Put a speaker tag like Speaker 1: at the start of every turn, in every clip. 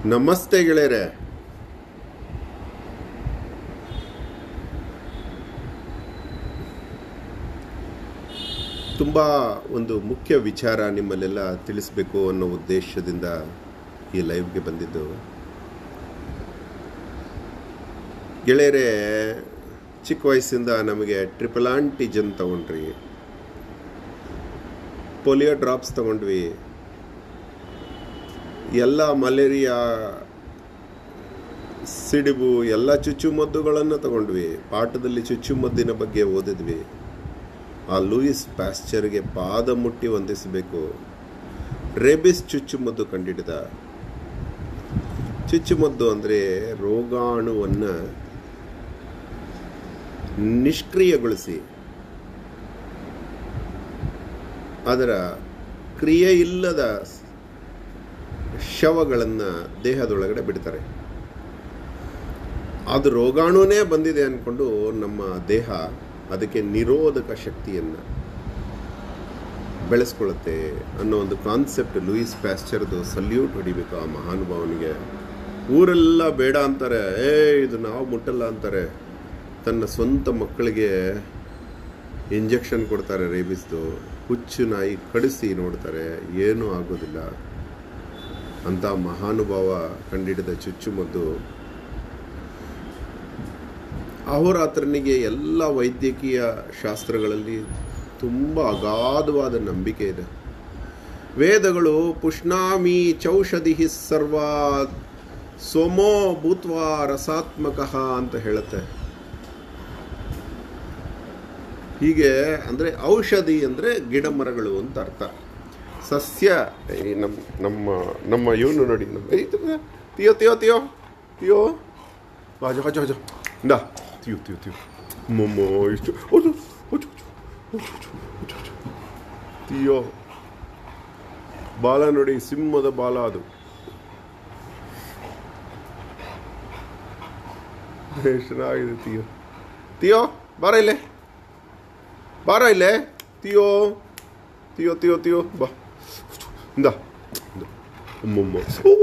Speaker 1: ನಮಸ್ತೆ ಗೆಳೆಯರೆ ತುಂಬ ಒಂದು ಮುಖ್ಯ ವಿಚಾರ ನಿಮ್ಮಲ್ಲೆಲ್ಲ ತಿಳಿಸ್ಬೇಕು ಅನ್ನೋ ಉದ್ದೇಶದಿಂದ ಈ ಲೈವ್ಗೆ ಬಂದಿದ್ದು ಗೆಳೆಯರೆ ಚಿಕ್ಕ ವಯಸ್ಸಿಂದ ನಮಗೆ ಟ್ರಿಪಲ್ ಆಂಟಿಜನ್ ತಗೊಂಡ್ರಿ ಪೋಲಿಯೋ ಡ್ರಾಪ್ಸ್ ತಗೊಂಡ್ವಿ ಎಲ್ಲ ಮಲೇರಿಯಾ ಸಿಡಿಬು ಎಲ್ಲ ಚುಚ್ಚುಮದ್ದುಗಳನ್ನು ತಗೊಂಡ್ವಿ ಪಾಠದಲ್ಲಿ ಚುಚ್ಚುಮದ್ದಿನ ಬಗ್ಗೆ ಓದಿದ್ವಿ ಆ ಲೂಯಿಸ್ ಪ್ಯಾಸ್ಚರ್ಗೆ ಪಾದ ಮುಟ್ಟಿ ವಂದಿಸಬೇಕು ರೇಬಿಸ್ ಚುಚ್ಚುಮದ್ದು ಕಂಡಿಡಿದ ಚುಚ್ಚುಮದ್ದು ಅಂದರೆ ರೋಗಾಣುವನ್ನು ನಿಷ್ಕ್ರಿಯಗೊಳಿಸಿ ಅದರ ಕ್ರಿಯೆ ಇಲ್ಲದ ಶವಗಳನ್ನು ದೇಹದೊಳಗಡೆ ಬಿಡ್ತಾರೆ ಅದು ರೋಗಾಣುನೇ ಬಂದಿದೆ ಅಂದ್ಕೊಂಡು ನಮ್ಮ ದೇಹ ಅದಕ್ಕೆ ನಿರೋಧಕ ಶಕ್ತಿಯನ್ನು ಬೆಳೆಸ್ಕೊಳ್ಳುತ್ತೆ ಅನ್ನೋ ಒಂದು ಕಾನ್ಸೆಪ್ಟ್ ಲೂಯಿಸ್ ಪ್ಯಾಸ್ಚರ್ದು ಸಲ್ಯೂಟ್ ಹೊಡಿಬೇಕು ಆ ಮಹಾನುಭಾವನಿಗೆ ಊರೆಲ್ಲ ಬೇಡ ಅಂತಾರೆ ಏ ಇದು ನಾವು ಮುಟ್ಟಲ್ಲ ಅಂತಾರೆ ತನ್ನ ಸ್ವಂತ ಮಕ್ಕಳಿಗೆ ಇಂಜೆಕ್ಷನ್ ಕೊಡ್ತಾರೆ ರೇಬಿಸ್ದು ಹುಚ್ಚು ನಾಯಿ ಕಡಿಸಿ ನೋಡ್ತಾರೆ ಏನೂ ಆಗೋದಿಲ್ಲ ಅಂತ ಮಹಾನುಭಾವ ಕಂಡಿಡಿದ ಚುಚ್ಚುಮದ್ದು ಅಹೋರಾತ್ರನಿಗೆ ಎಲ್ಲ ವೈದ್ಯಕೀಯ ಶಾಸ್ತ್ರಗಳಲ್ಲಿ ತುಂಬ ಅಗಾಧವಾದ ನಂಬಿಕೆ ಇದೆ ವೇದಗಳು ಪುಷ್ಣಾಮಿ ಚೌಷಧಿ ಸರ್ವ ಸೋಮೋ ಭೂತ್ವ ರಸಾತ್ಮಕ ಅಂತ ಹೇಳುತ್ತೆ ಹೀಗೆ ಅಂದರೆ ಔಷಧಿ ಅಂದರೆ ಗಿಡ ಮರಗಳು ಅಂತ ಅರ್ಥ ಸಸ್ಯ ಈ ನಮ್ಮ ನಮ್ಮ ನಮ್ಮ ಇವನು ನೋಡಿ ನಮ್ಮ ಏ, ಇದು, ತಿಯೋ ತಿಯೋ ತಿಯೋ ತಿಯೋ ಬಾಜು ಬಾಜು ಬಾಜು ಇಂದ ತಿಯೋ ತಿಯೋ ತಿಯೋ ಮೊಮ್ಮೋ ಇಷ್ಟು ಓಜು ಓಜು ಓಜು ಓಜು ಓಜು ಓಜು ತಿಯೋ ಬಾಲ ನೋಡಿ ಸಿಂಹದ ಬಾಲ ಅದು ಎಷ್ಟು ಚೆನ್ನಾಗಿದೆ ತಿಯೋ ತಿಯೋ ಬಾರ ಇಲ್ಲೇ ಬಾರ ಇಲ್ಲೇ ತಿಯೋ ತಿಯೋ ತಿಯೋ ತಿಯೋ ಬಾ ಇಂದ ಅಮ್ಮಮ್ಮ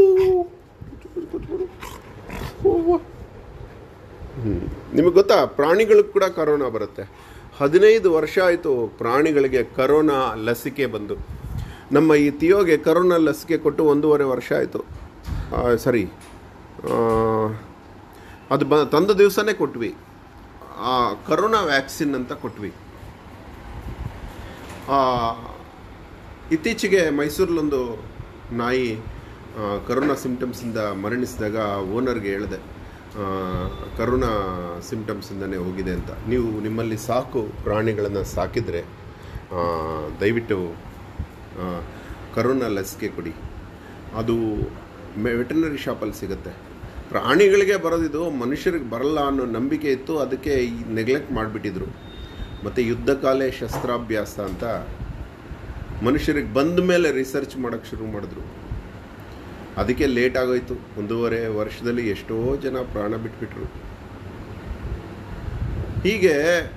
Speaker 1: ನಿಮಗೆ ಗೊತ್ತಾ ಪ್ರಾಣಿಗಳಿಗೆ ಕೂಡ ಕರೋನಾ ಬರುತ್ತೆ ಹದಿನೈದು ವರ್ಷ ಆಯಿತು ಪ್ರಾಣಿಗಳಿಗೆ ಕರೋನಾ ಲಸಿಕೆ ಬಂದು ನಮ್ಮ ಈ ತಿಯೋಗೆ ಕರೋನಾ ಲಸಿಕೆ ಕೊಟ್ಟು ಒಂದೂವರೆ ವರ್ಷ ಆಯಿತು ಸರಿ ಆ, ಅದು ಬ ತಂದ ದಿವಸನೇ ಕೊಟ್ವಿ ಆ ಕರೋನಾ ವ್ಯಾಕ್ಸಿನ್ ಅಂತ ಕೊಟ್ವಿ ಆ, ಇತ್ತೀಚೆಗೆ ಮೈಸೂರಲ್ಲೊಂದು ನಾಯಿ ಆ, ಕರೋನಾ ಸಿಂಪ್ಟಮ್ಸಿಂದ ಮರಣಿಸಿದಾಗ ಓನರ್ಗೆ ಹೇಳಿದೆ ಆ, ಕರೋನಾ ಸಿಂಪ್ಟಮ್ಸಿಂದನೇ ಹೋಗಿದೆ ಅಂತ ನೀವು ನಿಮ್ಮಲ್ಲಿ ಸಾಕು ಪ್ರಾಣಿಗಳನ್ನು ಸಾಕಿದರೆ ಆ, ದಯವಿಟ್ಟು ಆ, ಕರೋನಾ ಲಸಿಕೆ ಕೊಡಿ ಅದು ವೆಟರ್ನರಿ ಶಾಪಲ್ಲಿ ಸಿಗುತ್ತೆ ಪ್ರಾಣಿಗಳಿಗೆ ಬರೋದಿದು ಮನುಷ್ಯರಿಗೆ ಬರಲ್ಲ ಅನ್ನೋ ನಂಬಿಕೆ ಇತ್ತು ಅದಕ್ಕೆ ನೆಗ್ಲೆಕ್ಟ್ ಮಾಡಿಬಿಟ್ಟಿದ್ರು ಮತ್ತು ಯುದ್ಧಕಾಲೆ ಶಸ್ತ್ರಾಭ್ಯಾಸ ಅಂತ ಮನುಷ್ಯರಿಗೆ ಬಂದ ಮೇಲೆ ರಿಸರ್ಚ್ ಮಾಡೋಕ್ಕೆ ಶುರು ಮಾಡಿದ್ರು ಅದಕ್ಕೆ ಲೇಟ್ ಆಗೋಯ್ತು ಒಂದೂವರೆ ವರ್ಷದಲ್ಲಿ ಎಷ್ಟೋ ಜನ ಪ್ರಾಣ ಬಿಟ್ಬಿಟ್ರು ಹೀಗೆ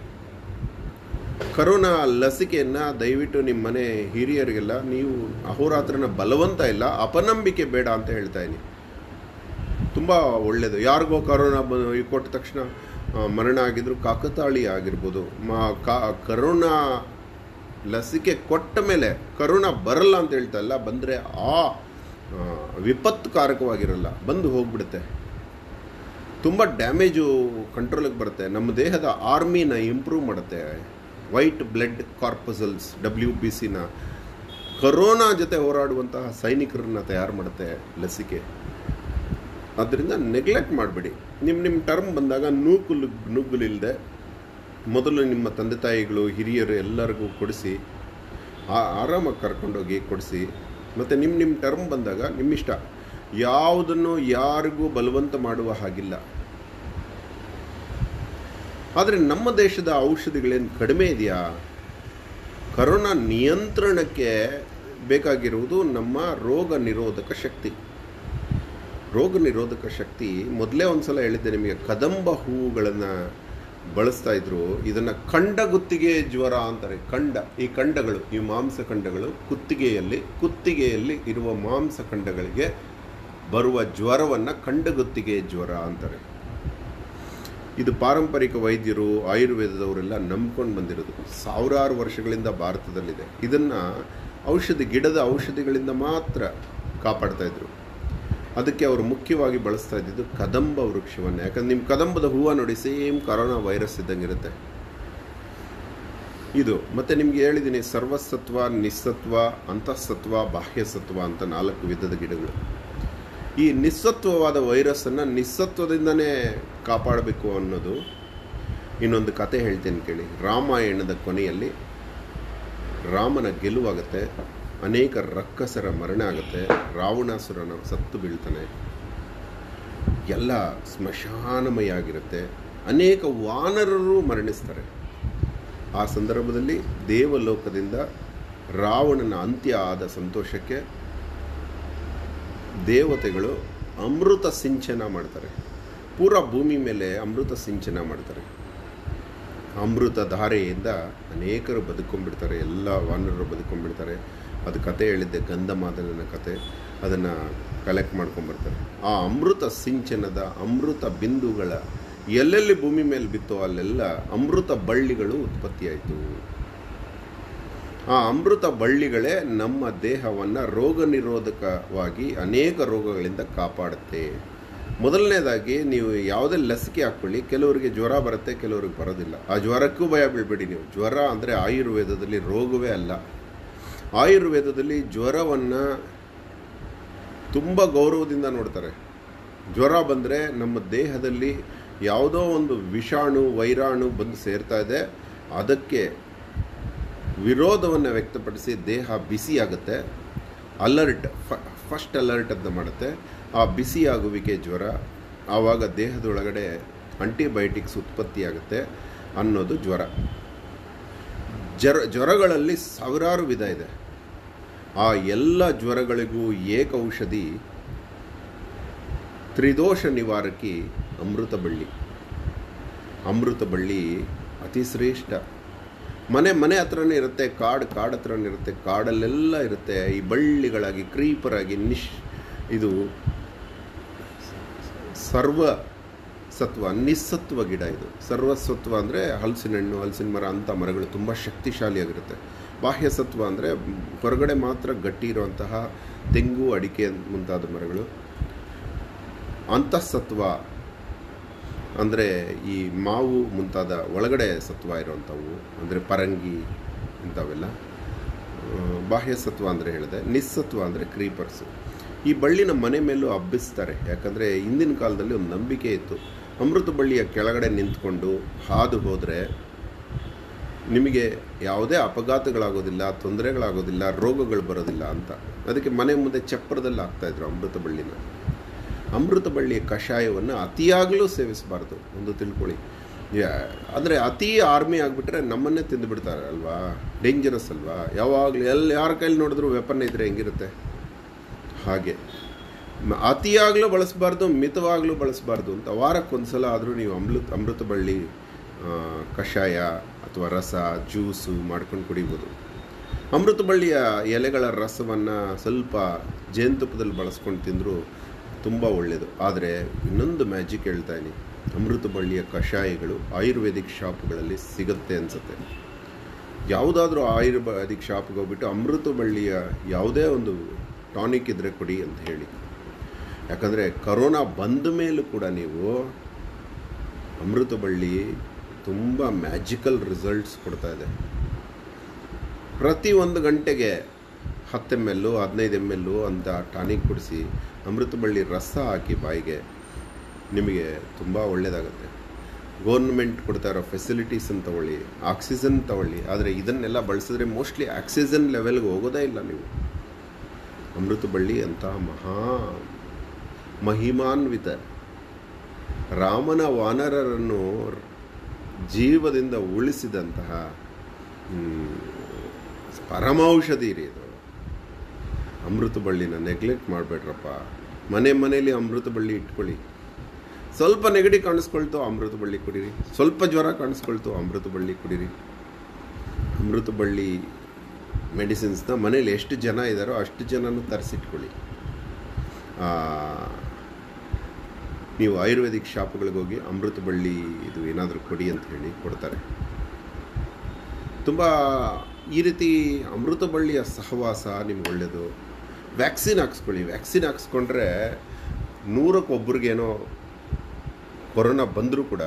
Speaker 1: ಕರೋನಾ ಲಸಿಕೆಯನ್ನು ದಯವಿಟ್ಟು ನಿಮ್ಮ ಮನೆ ಹಿರಿಯರಿಗೆಲ್ಲ ನೀವು ಅಹೋರಾತ್ರನ ಬಲವಂತ ಇಲ್ಲ ಅಪನಂಬಿಕೆ ಬೇಡ ಅಂತ ಹೇಳ್ತಾ ಇದ್ದೀನಿ ತುಂಬ ಒಳ್ಳೆಯದು ಯಾರಿಗೋ ಕರೋನಾ ಬ ಕೊಟ್ಟ ತಕ್ಷಣ ಆ, ಮರಣ ಆಗಿದ್ರು ಕಾಕತಾಳಿ ಆಗಿರ್ಬೋದು ಮಾ ಕಾ ಕರೋನಾ ಲಸಿಕೆ ಕೊಟ್ಟ ಮೇಲೆ ಕರೋನಾ ಬರಲ್ಲ ಅಂತ ಹೇಳ್ತಾ ಇಲ್ಲ ಬಂದರೆ ಆ ಆ, ವಿಪತ್ಕಾರಕವಾಗಿರಲ್ಲ ಬಂದು ಹೋಗ್ಬಿಡುತ್ತೆ ತುಂಬ ಡ್ಯಾಮೇಜು ಕಂಟ್ರೋಲಿಗೆ ಬರುತ್ತೆ ನಮ್ಮ ದೇಹದ ಆರ್ಮಿನ ಇಂಪ್ರೂವ್ ಮಾಡುತ್ತೆ white blood corpuscles W B ಸಿನ ಕರೋನಾ ಜೊತೆ ಹೋರಾಡುವಂತಹ ಸೈನಿಕರನ್ನ ತಯಾರು ಮಾಡುತ್ತೆ ಲಸಿಕೆ ಆದ್ದರಿಂದ ನೆಗ್ಲೆಕ್ಟ್ ಮಾಡಬೇಡಿ ನಿಮ್ಮ ನಿಮ್ಮ ಟರ್ಮ್ ಬಂದಾಗ ನೂಕುಲು ನುಗ್ಗುಲಿಲ್ಲದೆ ಮೊದಲು ನಿಮ್ಮ ತಂದೆ ತಾಯಿಗಳು ಹಿರಿಯರು ಎಲ್ಲರಿಗೂ ಕೊಡಿಸಿ ಆ- ಆರಾಮಾಗಿ ಕರ್ಕೊಂಡೋಗಿ ಕೊಡಿಸಿ ಮತ್ತು ನಿಮ್ಮ ನಿಮ್ಮ ಟರ್ಮ್ ಬಂದಾಗ ನಿಮ್ಮಿಷ್ಟ ಯಾವುದನ್ನು ಯಾರಿಗೂ ಬಲವಂತ ಮಾಡುವ ಹಾಗಿಲ್ಲ ಆದರೆ ನಮ್ಮ ದೇಶದ ಔಷಧಿಗಳೇನು ಕಡಿಮೆ ಇದೆಯಾ ಕರೋನಾ ನಿಯಂತ್ರಣಕ್ಕೆ ಬೇಕಾಗಿರುವುದು ನಮ್ಮ ರೋಗ ನಿರೋಧಕ ಶಕ್ತಿ ರೋಗ ನಿರೋಧಕ ಶಕ್ತಿ ಮೊದಲೇ ಒಂದ್ಸಲ ಹೇಳಿದ್ದೆ ನಿಮಗೆ ಕದಂಬ ಹೂವುಗಳನ್ನು ಬಳಸ್ತಾ ಇದ್ರು ಇದನ್ನು ಕಂಡ ಗುತ್ತಿಗೆ ಜ್ವರ ಅಂತಾರೆ ಕಂಡ ಈ ಕಂಡಗಳು ಈ ಮಾಂಸ ಖಂಡಗಳು ಕುತ್ತಿಗೆಯಲ್ಲಿ ಕುತ್ತಿಗೆಯಲ್ಲಿ ಇರುವ ಮಾಂಸ ಖಂಡಗಳಿಗೆ ಬರುವ ಜ್ವರವನ್ನು ಕಂಡಗುತ್ತಿಗೆ ಜ್ವರ ಅಂತಾರೆ ಇದು ಪಾರಂಪರಿಕ ವೈದ್ಯರು ಆಯುರ್ವೇದದವರೆಲ್ಲ ನಂಬ್ಕೊಂಡು ಬಂದಿರೋದು ಸಾವಿರಾರು ವರ್ಷಗಳಿಂದ ಭಾರತದಲ್ಲಿದೆ ಇದನ್ನು ಔಷಧಿ ಗಿಡದ ಔಷಧಿಗಳಿಂದ ಮಾತ್ರ ಕಾಪಾಡ್ತಾ ಇದ್ರು ಅದಕ್ಕೆ ಅವರು ಮುಖ್ಯವಾಗಿ ಬಳಸ್ತಾ ಇದ್ದಿದ್ದು ಕದಂಬ ವೃಕ್ಷವನ್ನು ಯಾಕಂದ್ರೆ ನಿಮ್ಮ ಕದಂಬದ ಹೂವು ನೋಡಿ ಸೇಮ್ ಕರೋನಾ ವೈರಸ್ ಇದ್ದಂಗೆ ಇರುತ್ತೆ ಇದು ಮತ್ತೆ ನಿಮ್ಗೆ ಹೇಳಿದ್ದೀನಿ ಸರ್ವಸತ್ವ ನಿಸ್ಸತ್ವ ಅಂತಃಸತ್ವ ಬಾಹ್ಯಸತ್ವ ಅಂತ ನಾಲ್ಕು ವಿಧದ ಗಿಡಗಳು ಈ ನಿಸ್ಸತ್ವವಾದ ವೈರಸ್ಸನ್ನು ನಿಸ್ಸತ್ವದಿಂದನೇ ಕಾಪಾಡಬೇಕು ಅನ್ನೋದು ಇನ್ನೊಂದು ಕತೆ ಹೇಳ್ತೇನೆ ಕೇಳಿ ರಾಮಾಯಣದ ಕೊನೆಯಲ್ಲಿ ರಾಮನ ಗೆಲುವಾಗುತ್ತೆ ಅನೇಕ ರಕ್ಕಸರ ಮರಣ ಆಗುತ್ತೆ ರಾವಣಾಸುರನ ಸತ್ತು ಬೀಳ್ತಾನೆ ಎಲ್ಲ ಸ್ಮಶಾನಮಯ ಆಗಿರುತ್ತೆ ಅನೇಕ ವಾನರರು ಮರಣಿಸ್ತಾರೆ ಆ ಸಂದರ್ಭದಲ್ಲಿ ದೇವಲೋಕದಿಂದ ರಾವಣನ ಅಂತ್ಯ ಆದ ಸಂತೋಷಕ್ಕೆ ದೇವತೆಗಳು ಅಮೃತ ಸಿಂಚನ ಮಾಡ್ತಾರೆ ಪೂರ ಭೂಮಿ ಮೇಲೆ ಅಮೃತ ಸಿಂಚನ ಮಾಡ್ತಾರೆ ಅಮೃತ ಧಾರೆಯಿಂದ ಅನೇಕರು ಬದುಕೊಂಡ್ಬಿಡ್ತಾರೆ ಎಲ್ಲ ವಾನರರು ಬದುಕೊಂಡ್ಬಿಡ್ತಾರೆ ಅದು ಕತೆ ಹೇಳಿದ್ದೆ ಗಂಧಮಾದನನ ಕತೆ ಅದನ್ನು ಕಲೆಕ್ಟ್ ಮಾಡ್ಕೊಂಬರ್ತಾರೆ ಆ ಅಮೃತ ಸಿಂಚನದ ಅಮೃತ ಬಿಂದುಗಳ ಎಲ್ಲೆಲ್ಲಿ ಭೂಮಿ ಮೇಲೆ ಬಿತ್ತೋ ಅಲ್ಲೆಲ್ಲ ಅಮೃತ ಬಳ್ಳಿಗಳು ಉತ್ಪತ್ತಿಯಾಯಿತು ಆ ಅಮೃತ ಬಳ್ಳಿಗಳೇ ನಮ್ಮ ದೇಹವನ್ನು ರೋಗ ನಿರೋಧಕವಾಗಿ ಅನೇಕ ರೋಗಗಳಿಂದ ಕಾಪಾಡುತ್ತೆ ಮೊದಲನೇದಾಗಿ ನೀವು ಯಾವುದೇ ಲಸಿಕೆ ಹಾಕ್ಕೊಳ್ಳಿ ಕೆಲವರಿಗೆ ಜ್ವರ ಬರುತ್ತೆ ಕೆಲವ್ರಿಗೆ ಬರೋದಿಲ್ಲ ಆ ಜ್ವರಕ್ಕೂ ಭಯ ಬೀಳ್ಬೇಡಿ ನೀವು ಜ್ವರ ಅಂದರೆ ಆಯುರ್ವೇದದಲ್ಲಿ ರೋಗವೇ ಅಲ್ಲ ಆಯುರ್ವೇದದಲ್ಲಿ ಜ್ವರವನ್ನು ತುಂಬ ಗೌರವದಿಂದ ನೋಡ್ತಾರೆ ಜ್ವರ ಬಂದರೆ ನಮ್ಮ ದೇಹದಲ್ಲಿ ಯಾವುದೋ ಒಂದು ವಿಷಾಣು ವೈರಾಣು ಬಂದು ಸೇರ್ತಾ ಇದೆ ಅದಕ್ಕೆ ವಿರೋಧವನ್ನು ವ್ಯಕ್ತಪಡಿಸಿ ದೇಹ ಬಿಸಿಯಾಗುತ್ತೆ ಅಲರ್ಟ್ ಫಸ್ಟ್ ಅಲರ್ಟ್ ಅಂತ ಮಾಡುತ್ತೆ ಆ ಬಿಸಿಯಾಗುವಿಕೆ ಜ್ವರ ಆವಾಗ ದೇಹದೊಳಗಡೆ ಆಂಟಿಬಯೋಟಿಕ್ಸ್ ಉತ್ಪತ್ತಿಯಾಗುತ್ತೆ ಅನ್ನೋದು ಜ್ವರ ಜ್ವರ ಜ್ವರಗಳಲ್ಲಿ ಸಾವಿರಾರು ವಿಧ ಇದೆ ಆ ಎಲ್ಲ ಜ್ವರಗಳಿಗೂ ಏಕ ಔಷಧಿ ತ್ರಿದೋಷ ನಿವಾರಕಿ ಅಮೃತ ಬಳ್ಳಿ ಅಮೃತ ಬಳ್ಳಿ ಅತಿ ಶ್ರೇಷ್ಠ ಮನೆ ಮನೆ ಹತ್ರನೇ ಇರುತ್ತೆ ಕಾಡು ಕಾಡು ಹತ್ರನೇ ಇರುತ್ತೆ ಕಾಡಲ್ಲೆಲ್ಲ ಇರುತ್ತೆ ಈ ಬಳ್ಳಿಗಳಾಗಿ ಕ್ರೀಪರಾಗಿ ನಿಶ್ ಇದು ಸರ್ವ ಸತ್ವ ನಿಸ್ಸತ್ವ ಗಿಡ ಇದು ಸರ್ವಸತ್ವ ಅಂದರೆ ಹಲಸಿನ ಹಣ್ಣು ಹಲಸಿನ ಮರ ಅಂಥ ಮರಗಳು ತುಂಬ ಶಕ್ತಿಶಾಲಿಯಾಗಿರುತ್ತೆ ಬಾಹ್ಯ ಸತ್ವ ಅಂದರೆ ಹೊರಗಡೆ ಮಾತ್ರ ಗಟ್ಟಿ ಇರುವಂತಹ ತೆಂಗು ಅಡಿಕೆ ಮುಂತಾದ ಮರಗಳು ಅಂತಃಸತ್ವ ಅಂದರೆ ಈ ಮಾವು ಮುಂತಾದ ಒಳಗಡೆ ಸತ್ವ ಇರುವಂಥವು ಅಂದರೆ ಪರಂಗಿ ಇಂಥವೆಲ್ಲ ಬಾಹ್ಯ ಸತ್ವ ಅಂದರೆ ಹೇಳಿದೆ ನಿಸ್ಸತ್ವ ಅಂದರೆ ಕ್ರೀಪರ್ಸು ಈ ಬಳ್ಳಿನ ಮನೆ ಮೇಲೂ ಹಬ್ಬಿಸ್ತಾರೆ ಯಾಕಂದರೆ ಹಿಂದಿನ ಕಾಲದಲ್ಲಿ ಒಂದು ನಂಬಿಕೆ ಇತ್ತು ಅಮೃತ ಬಳ್ಳಿಯ ಕೆಳಗಡೆ ನಿಂತ್ಕೊಂಡು ಹಾದು ಹೋದರೆ ನಿಮಗೆ ಯಾವುದೇ ಅಪಘಾತಗಳಾಗೋದಿಲ್ಲ ತೊಂದರೆಗಳಾಗೋದಿಲ್ಲ ರೋಗಗಳು ಬರೋದಿಲ್ಲ ಅಂತ ಅದಕ್ಕೆ ಮನೆ ಮುಂದೆ ಚಪ್ಪರದಲ್ಲಿ ಹಾಕ್ತಾಯಿದ್ರು ಅಮೃತ ಬಳ್ಳಿನ ಅಮೃತ ಬಳ್ಳಿಯ ಕಷಾಯವನ್ನು ಅತಿಯಾಗಲೂ ಸೇವಿಸಬಾರ್ದು ಒಂದು ತಿಳ್ಕೊಳ್ಳಿ ಅಂದರೆ ಅತಿ ಆರ್ಮಿ ಆಗಿಬಿಟ್ರೆ ನಮ್ಮನ್ನೇ ತಿಂದುಬಿಡ್ತಾರೆ ಅಲ್ವಾ ಡೇಂಜರಸ್ ಅಲ್ವಾ ಯಾವಾಗಲೂ ಎಲ್ಲಿ ಯಾರ ಕೈಲಿ ನೋಡಿದ್ರು ವೆಪನ್ ಇದ್ದರೆ ಹೆಂಗಿರುತ್ತೆ ಹಾಗೆ ಅತಿಯಾಗಲೂ ಬಳಸಬಾರ್ದು ಮಿತವಾಗಲೂ ಬಳಸಬಾರ್ದು ಅಂತ ವಾರಕ್ಕೊಂದು ಸಲ ಆದರೂ ನೀವು ಅಮೃತ ಅಮೃತ ಬಳ್ಳಿ ಕಷಾಯ ಅಥವಾ ರಸ ಜ್ಯೂಸು ಮಾಡ್ಕೊಂಡು ಕುಡಿಬೋದು ಅಮೃತ ಬಳ್ಳಿಯ ಎಲೆಗಳ ರಸವನ್ನು ಸ್ವಲ್ಪ ಜೇನುತುಪ್ಪದಲ್ಲಿ ಬಳಸ್ಕೊಂಡು ತಿಂದರೂ ತುಂಬ ಒಳ್ಳೆಯದು ಆದರೆ ಇನ್ನೊಂದು ಮ್ಯಾಜಿಕ್ ಹೇಳ್ತಾ ಇದ್ದೀನಿ ಅಮೃತ ಬಳ್ಳಿಯ ಕಷಾಯಗಳು ಆಯುರ್ವೇದಿಕ್ ಶಾಪ್ಗಳಲ್ಲಿ ಸಿಗುತ್ತೆ ಅನಿಸುತ್ತೆ ಯಾವುದಾದ್ರೂ ಆಯುರ್ವೇದಿಕ್ ಶಾಪ್ಗೆ ಹೋಗ್ಬಿಟ್ಟು ಅಮೃತ ಬಳ್ಳಿಯ ಯಾವುದೇ ಒಂದು ಟಾನಿಕ್ ಇದ್ದರೆ ಕೊಡಿ ಅಂತ ಹೇಳಿ ಯಾಕಂದರೆ ಕರೋನಾ ಬಂದ ಮೇಲೂ ಕೂಡ ನೀವು ಅಮೃತ ಬಳ್ಳಿ ತುಂಬ ಮ್ಯಾಜಿಕಲ್ ರಿಸಲ್ಟ್ಸ್ ಕೊಡ್ತಾ ಇದೆ ಪ್ರತಿ ಒಂದು ಗಂಟೆಗೆ ಹತ್ತು ಎಮ್ ಎಲ್ಲು ಹದಿನೈದು ಎಮ್ ಎಲ್ಲು ಅಂತ ಟಾನಿಕ್ ಕುಡಿಸಿ ಅಮೃತ ಬಳ್ಳಿ ರಸ ಹಾಕಿ ಬಾಯಿಗೆ ನಿಮಗೆ ತುಂಬ ಒಳ್ಳೆಯದಾಗುತ್ತೆ ಗೌರ್ಮೆಂಟ್ ಕೊಡ್ತಾ ಇರೋ ಫೆಸಿಲಿಟೀಸನ್ನು ತಗೊಳ್ಳಿ ಆಕ್ಸಿಜನ್ ತಗೊಳ್ಳಿ ಆದರೆ ಇದನ್ನೆಲ್ಲ ಬಳಸಿದ್ರೆ ಮೋಸ್ಟ್ಲಿ ಆಕ್ಸಿಜನ್ ಲೆವೆಲ್ಗೆ ಹೋಗೋದೇ ಇಲ್ಲ ನೀವು ಅಮೃತ ಬಳ್ಳಿ ಅಂತ ಮಹಾ ಮಹಿಮಾನ್ವಿತ ರಾಮನ ವಾನರರನ್ನು ಜೀವದಿಂದ ಉಳಿಸಿದಂತಹ ಪರಮೌಷಧಿ ರೀ ಇದು ಅಮೃತ ಬಳ್ಳಿನ ನೆಗ್ಲೆಕ್ಟ್ ಮಾಡಬೇಡ್ರಪ್ಪ ಮನೆ ಮನೇಲಿ ಅಮೃತ ಬಳ್ಳಿ ಇಟ್ಕೊಳ್ಳಿ ಸ್ವಲ್ಪ ನೆಗಡಿ ಕಾಣಿಸ್ಕೊಳ್ತು ಅಮೃತ ಬಳ್ಳಿ ಕುಡೀರಿ ಸ್ವಲ್ಪ ಜ್ವರ ಕಾಣಿಸ್ಕೊಳ್ತು ಅಮೃತ ಬಳ್ಳಿ ಕುಡೀರಿ ಅಮೃತ ಬಳ್ಳಿ ಮೆಡಿಸಿನ್ಸ್ನ ಮನೇಲಿ ಎಷ್ಟು ಜನ ಇದ್ದಾರೋ ಅಷ್ಟು ಜನನೂ ತರಿಸಿಟ್ಕೊಳ್ಳಿ ಆ, ನೀವು ಆಯುರ್ವೇದಿಕ್ ಶಾಪ್ಗಳಿಗೆ ಹೋಗಿ ಅಮೃತ ಬಳ್ಳಿ ಇದು ಏನಾದರೂ ಕೊಡಿ ಅಂತ ಹೇಳಿ ಕೊಡ್ತಾರೆ ತುಂಬ ಈ ರೀತಿ ಅಮೃತ ಬಳ್ಳಿಯ ಸಹವಾಸ ನಿಮ್ಗೆ ಒಳ್ಳೆಯದು ವ್ಯಾಕ್ಸಿನ್ ಹಾಕ್ಸ್ಕೊಳ್ಳಿ ವ್ಯಾಕ್ಸಿನ್ ಹಾಕ್ಸ್ಕೊಂಡ್ರೆ ನೂರಕ್ಕೆ ಒಬ್ರಿಗೇನೋ ಕೊರೋನಾ ಬಂದರೂ ಕೂಡ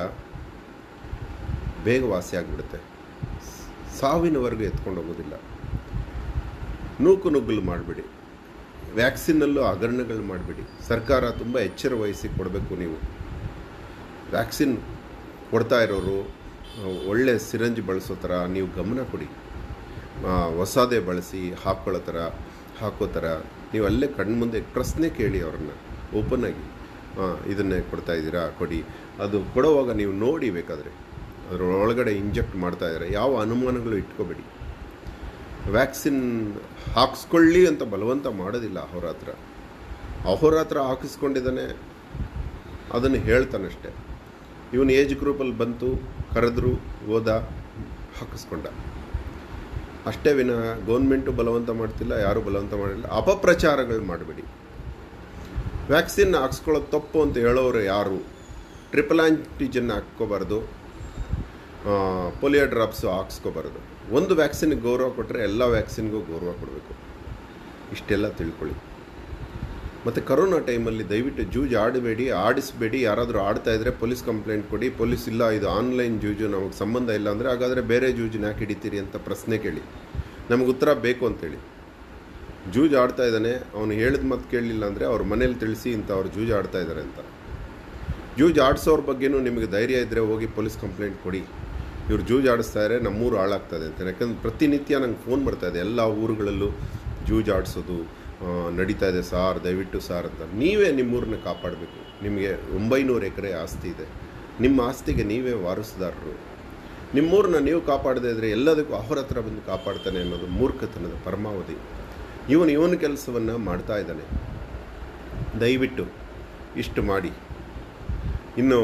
Speaker 1: ಬೇಗ ವಾಸಿ ಆಗಿಬಿಡುತ್ತೆ ಸಾವಿನವರೆಗೂ ಎತ್ಕೊಂಡು ಹೋಗೋದಿಲ್ಲ ನೂಕು ನುಗ್ಗಲು ಮಾಡಿಬಿಡಿ ವ್ಯಾಕ್ಸಿನ್ನಲ್ಲೂ ಹಗರಣಗಳು ಮಾಡಿಬಿಡಿ ಸರ್ಕಾರ ತುಂಬ ಎಚ್ಚರ ವಹಿಸಿ ಕೊಡಬೇಕು ನೀವು ವ್ಯಾಕ್ಸಿನ್ ಕೊಡ್ತಾ ಇರೋರು ಆ, ಒಳ್ಳೆ ಸಿರಂಜ್ ಬಳಸೋ ಥರ ನೀವು ಗಮನ ಕೊಡಿ ಆ, ಹೊಸದೇ ಬಳಸಿ ಹಾಕ್ಕೊಳ್ಳೋ ಥರ ಹಾಕೋ ಥರ ನೀವು ಅಲ್ಲೇ ಕಣ್ಮುಂದೆ ಪ್ರಶ್ನೆ ಕೇಳಿ ಅವ್ರನ್ನ ಓಪನ್ ಆಗಿ ಆ, ಇದನ್ನೇ ಕೊಡ್ತಾ ಇದ್ದೀರಾ ಕೊಡಿ ಅದು ಕೊಡುವಾಗ ನೀವು ನೋಡಿ ಬೇಕಾದರೆ ಅದರ ಒಳಗಡೆ ಇಂಜೆಕ್ಟ್ ಮಾಡ್ತಾ ಇದ್ದಾರೆ ಯಾವ ಅನುಮಾನಗಳು ಇಟ್ಕೋಬೇಡಿ ವ್ಯಾಕ್ಸಿನ್ ಹಾಕ್ಸ್ಕೊಳ್ಳಿ ಅಂತ ಬಲವಂತ ಮಾಡೋದಿಲ್ಲ ಅಹೋರಾತ್ರ ಅಹೋರಾತ್ರ ಹಾಕಿಸ್ಕೊಂಡಿದ್ದಾನೆ ಅದನ್ನು ಹೇಳ್ತಾನಷ್ಟೆ ಇವನು ಏಜ್ ಗ್ರೂಪಲ್ಲಿ ಬಂತು ಕರೆದ್ರು ಹೋದ ಹಾಕಿಸ್ಕೊಂಡ ಅಷ್ಟೇ ವಿನ ಗೌರ್ಮೆಂಟು ಬಲವಂತ ಮಾಡ್ತಿಲ್ಲ ಯಾರೂ ಬಲವಂತ ಮಾಡಿಲ್ಲ ಅಪಪ್ರಚಾರಗಳು ಮಾಡಬೇಡಿ ವ್ಯಾಕ್ಸಿನ್ ಹಾಕ್ಸ್ಕೊಳ್ಳೋದು ತಪ್ಪು ಅಂತ ಹೇಳೋರು ಯಾರು ಟ್ರಿಪಲ್ ಆಂಟಿಜನ್ ಹಾಕ್ಕೋಬಾರ್ದು ಪೋಲಿಯೋ ಡ್ರಾಪ್ಸು ಹಾಕ್ಸ್ಕೋಬಾರ್ದು ಒಂದು ವ್ಯಾಕ್ಸಿನ್ಗೆ ಗೌರವ ಕೊಟ್ಟರೆ ಎಲ್ಲ ವ್ಯಾಕ್ಸಿನ್ಗೂ ಗೌರವ ಕೊಡಬೇಕು ಇಷ್ಟೆಲ್ಲ ತಿಳ್ಕೊಳ್ಳಿ ಮತ್ತು ಕರೋನಾ ಟೈಮಲ್ಲಿ ದಯವಿಟ್ಟು ಜೂಜು ಆಡಬೇಡಿ ಆಡಿಸಬೇಡಿ ಯಾರಾದರೂ ಆಡ್ತಾ ಇದ್ದರೆ ಪೊಲೀಸ್ ಕಂಪ್ಲೇಂಟ್ ಕೊಡಿ ಪೊಲೀಸ್ ಇಲ್ಲ ಇದು ಆನ್ಲೈನ್ ಜೂಜು ನಮಗೆ ಸಂಬಂಧ ಇಲ್ಲ ಅಂದರೆ ಹಾಗಾದರೆ ಬೇರೆ ಜೂಜನ್ನ ಯಾಕೆ ಹಿಡಿತೀರಿ ಅಂತ ಪ್ರಶ್ನೆ ಕೇಳಿ ನಮಗೆ ಉತ್ತರ ಬೇಕು ಅಂತೇಳಿ ಜೂಜ್ ಆಡ್ತಾ ಇದ್ದಾನೆ ಅವನು ಹೇಳಿದ ಮಾತು ಕೇಳಲಿಲ್ಲ ಅಂದರೆ ಅವ್ರ ಮನೇಲಿ ತಿಳಿಸಿ ಇಂಥ ಅವ್ರು ಜೂಜ್ ಆಡ್ತಾ ಇದ್ದಾರೆ ಅಂತ ಜೂಜ್ ಆಡಿಸೋರ ಬಗ್ಗೆನೂ ನಿಮಗೆ ಧೈರ್ಯ ಇದ್ದರೆ ಹೋಗಿ ಪೊಲೀಸ್ ಕಂಪ್ಲೇಂಟ್ ಕೊಡಿ ಇವ್ರು ಜೂಜ್ ಆಡಿಸ್ತಾ ಇದ್ದಾರೆ ನಮ್ಮೂರು ಹಾಳಾಗ್ತದೆ ಅಂತ ಯಾಕಂದ್ರೆ ಪ್ರತಿನಿತ್ಯ ನಂಗೆ ಫೋನ್ ಬರ್ತಾ ಇದೆ ಎಲ್ಲ ಊರುಗಳಲ್ಲೂ ಜೂಜ್ ಆಡಿಸೋದು ಆ, ನಡೀತಾ ಇದೆ ಸಾರ್ ದಯವಿಟ್ಟು ಸಾರ್ ಅಂತ ನೀವೇ ನಿಮ್ಮೂರನ್ನ ಕಾಪಾಡಬೇಕು ನಿಮಗೆ ಒಂಬೈನೂರು ಎಕರೆ ಆಸ್ತಿ ಇದೆ ನಿಮ್ಮ ಆಸ್ತಿಗೆ ನೀವೇ ವಾರಸುದಾರರು ನಿಮ್ಮೂರನ್ನ ನೀವು ಕಾಪಾಡದೇ ಇದ್ದರೆ ಎಲ್ಲದಕ್ಕೂ ಅವರ ಹತ್ರ ಬಂದು ಕಾಪಾಡ್ತಾನೆ ಅನ್ನೋದು ಮೂರ್ಖತನದ ಪರಮಾವಧಿ ಇವನು ಇವನ ಕೆಲಸವನ್ನು ಮಾಡ್ತಾ ಇದ್ದಾನೆ ದಯವಿಟ್ಟು ಇಷ್ಟು ಮಾಡಿ ಇನ್ನು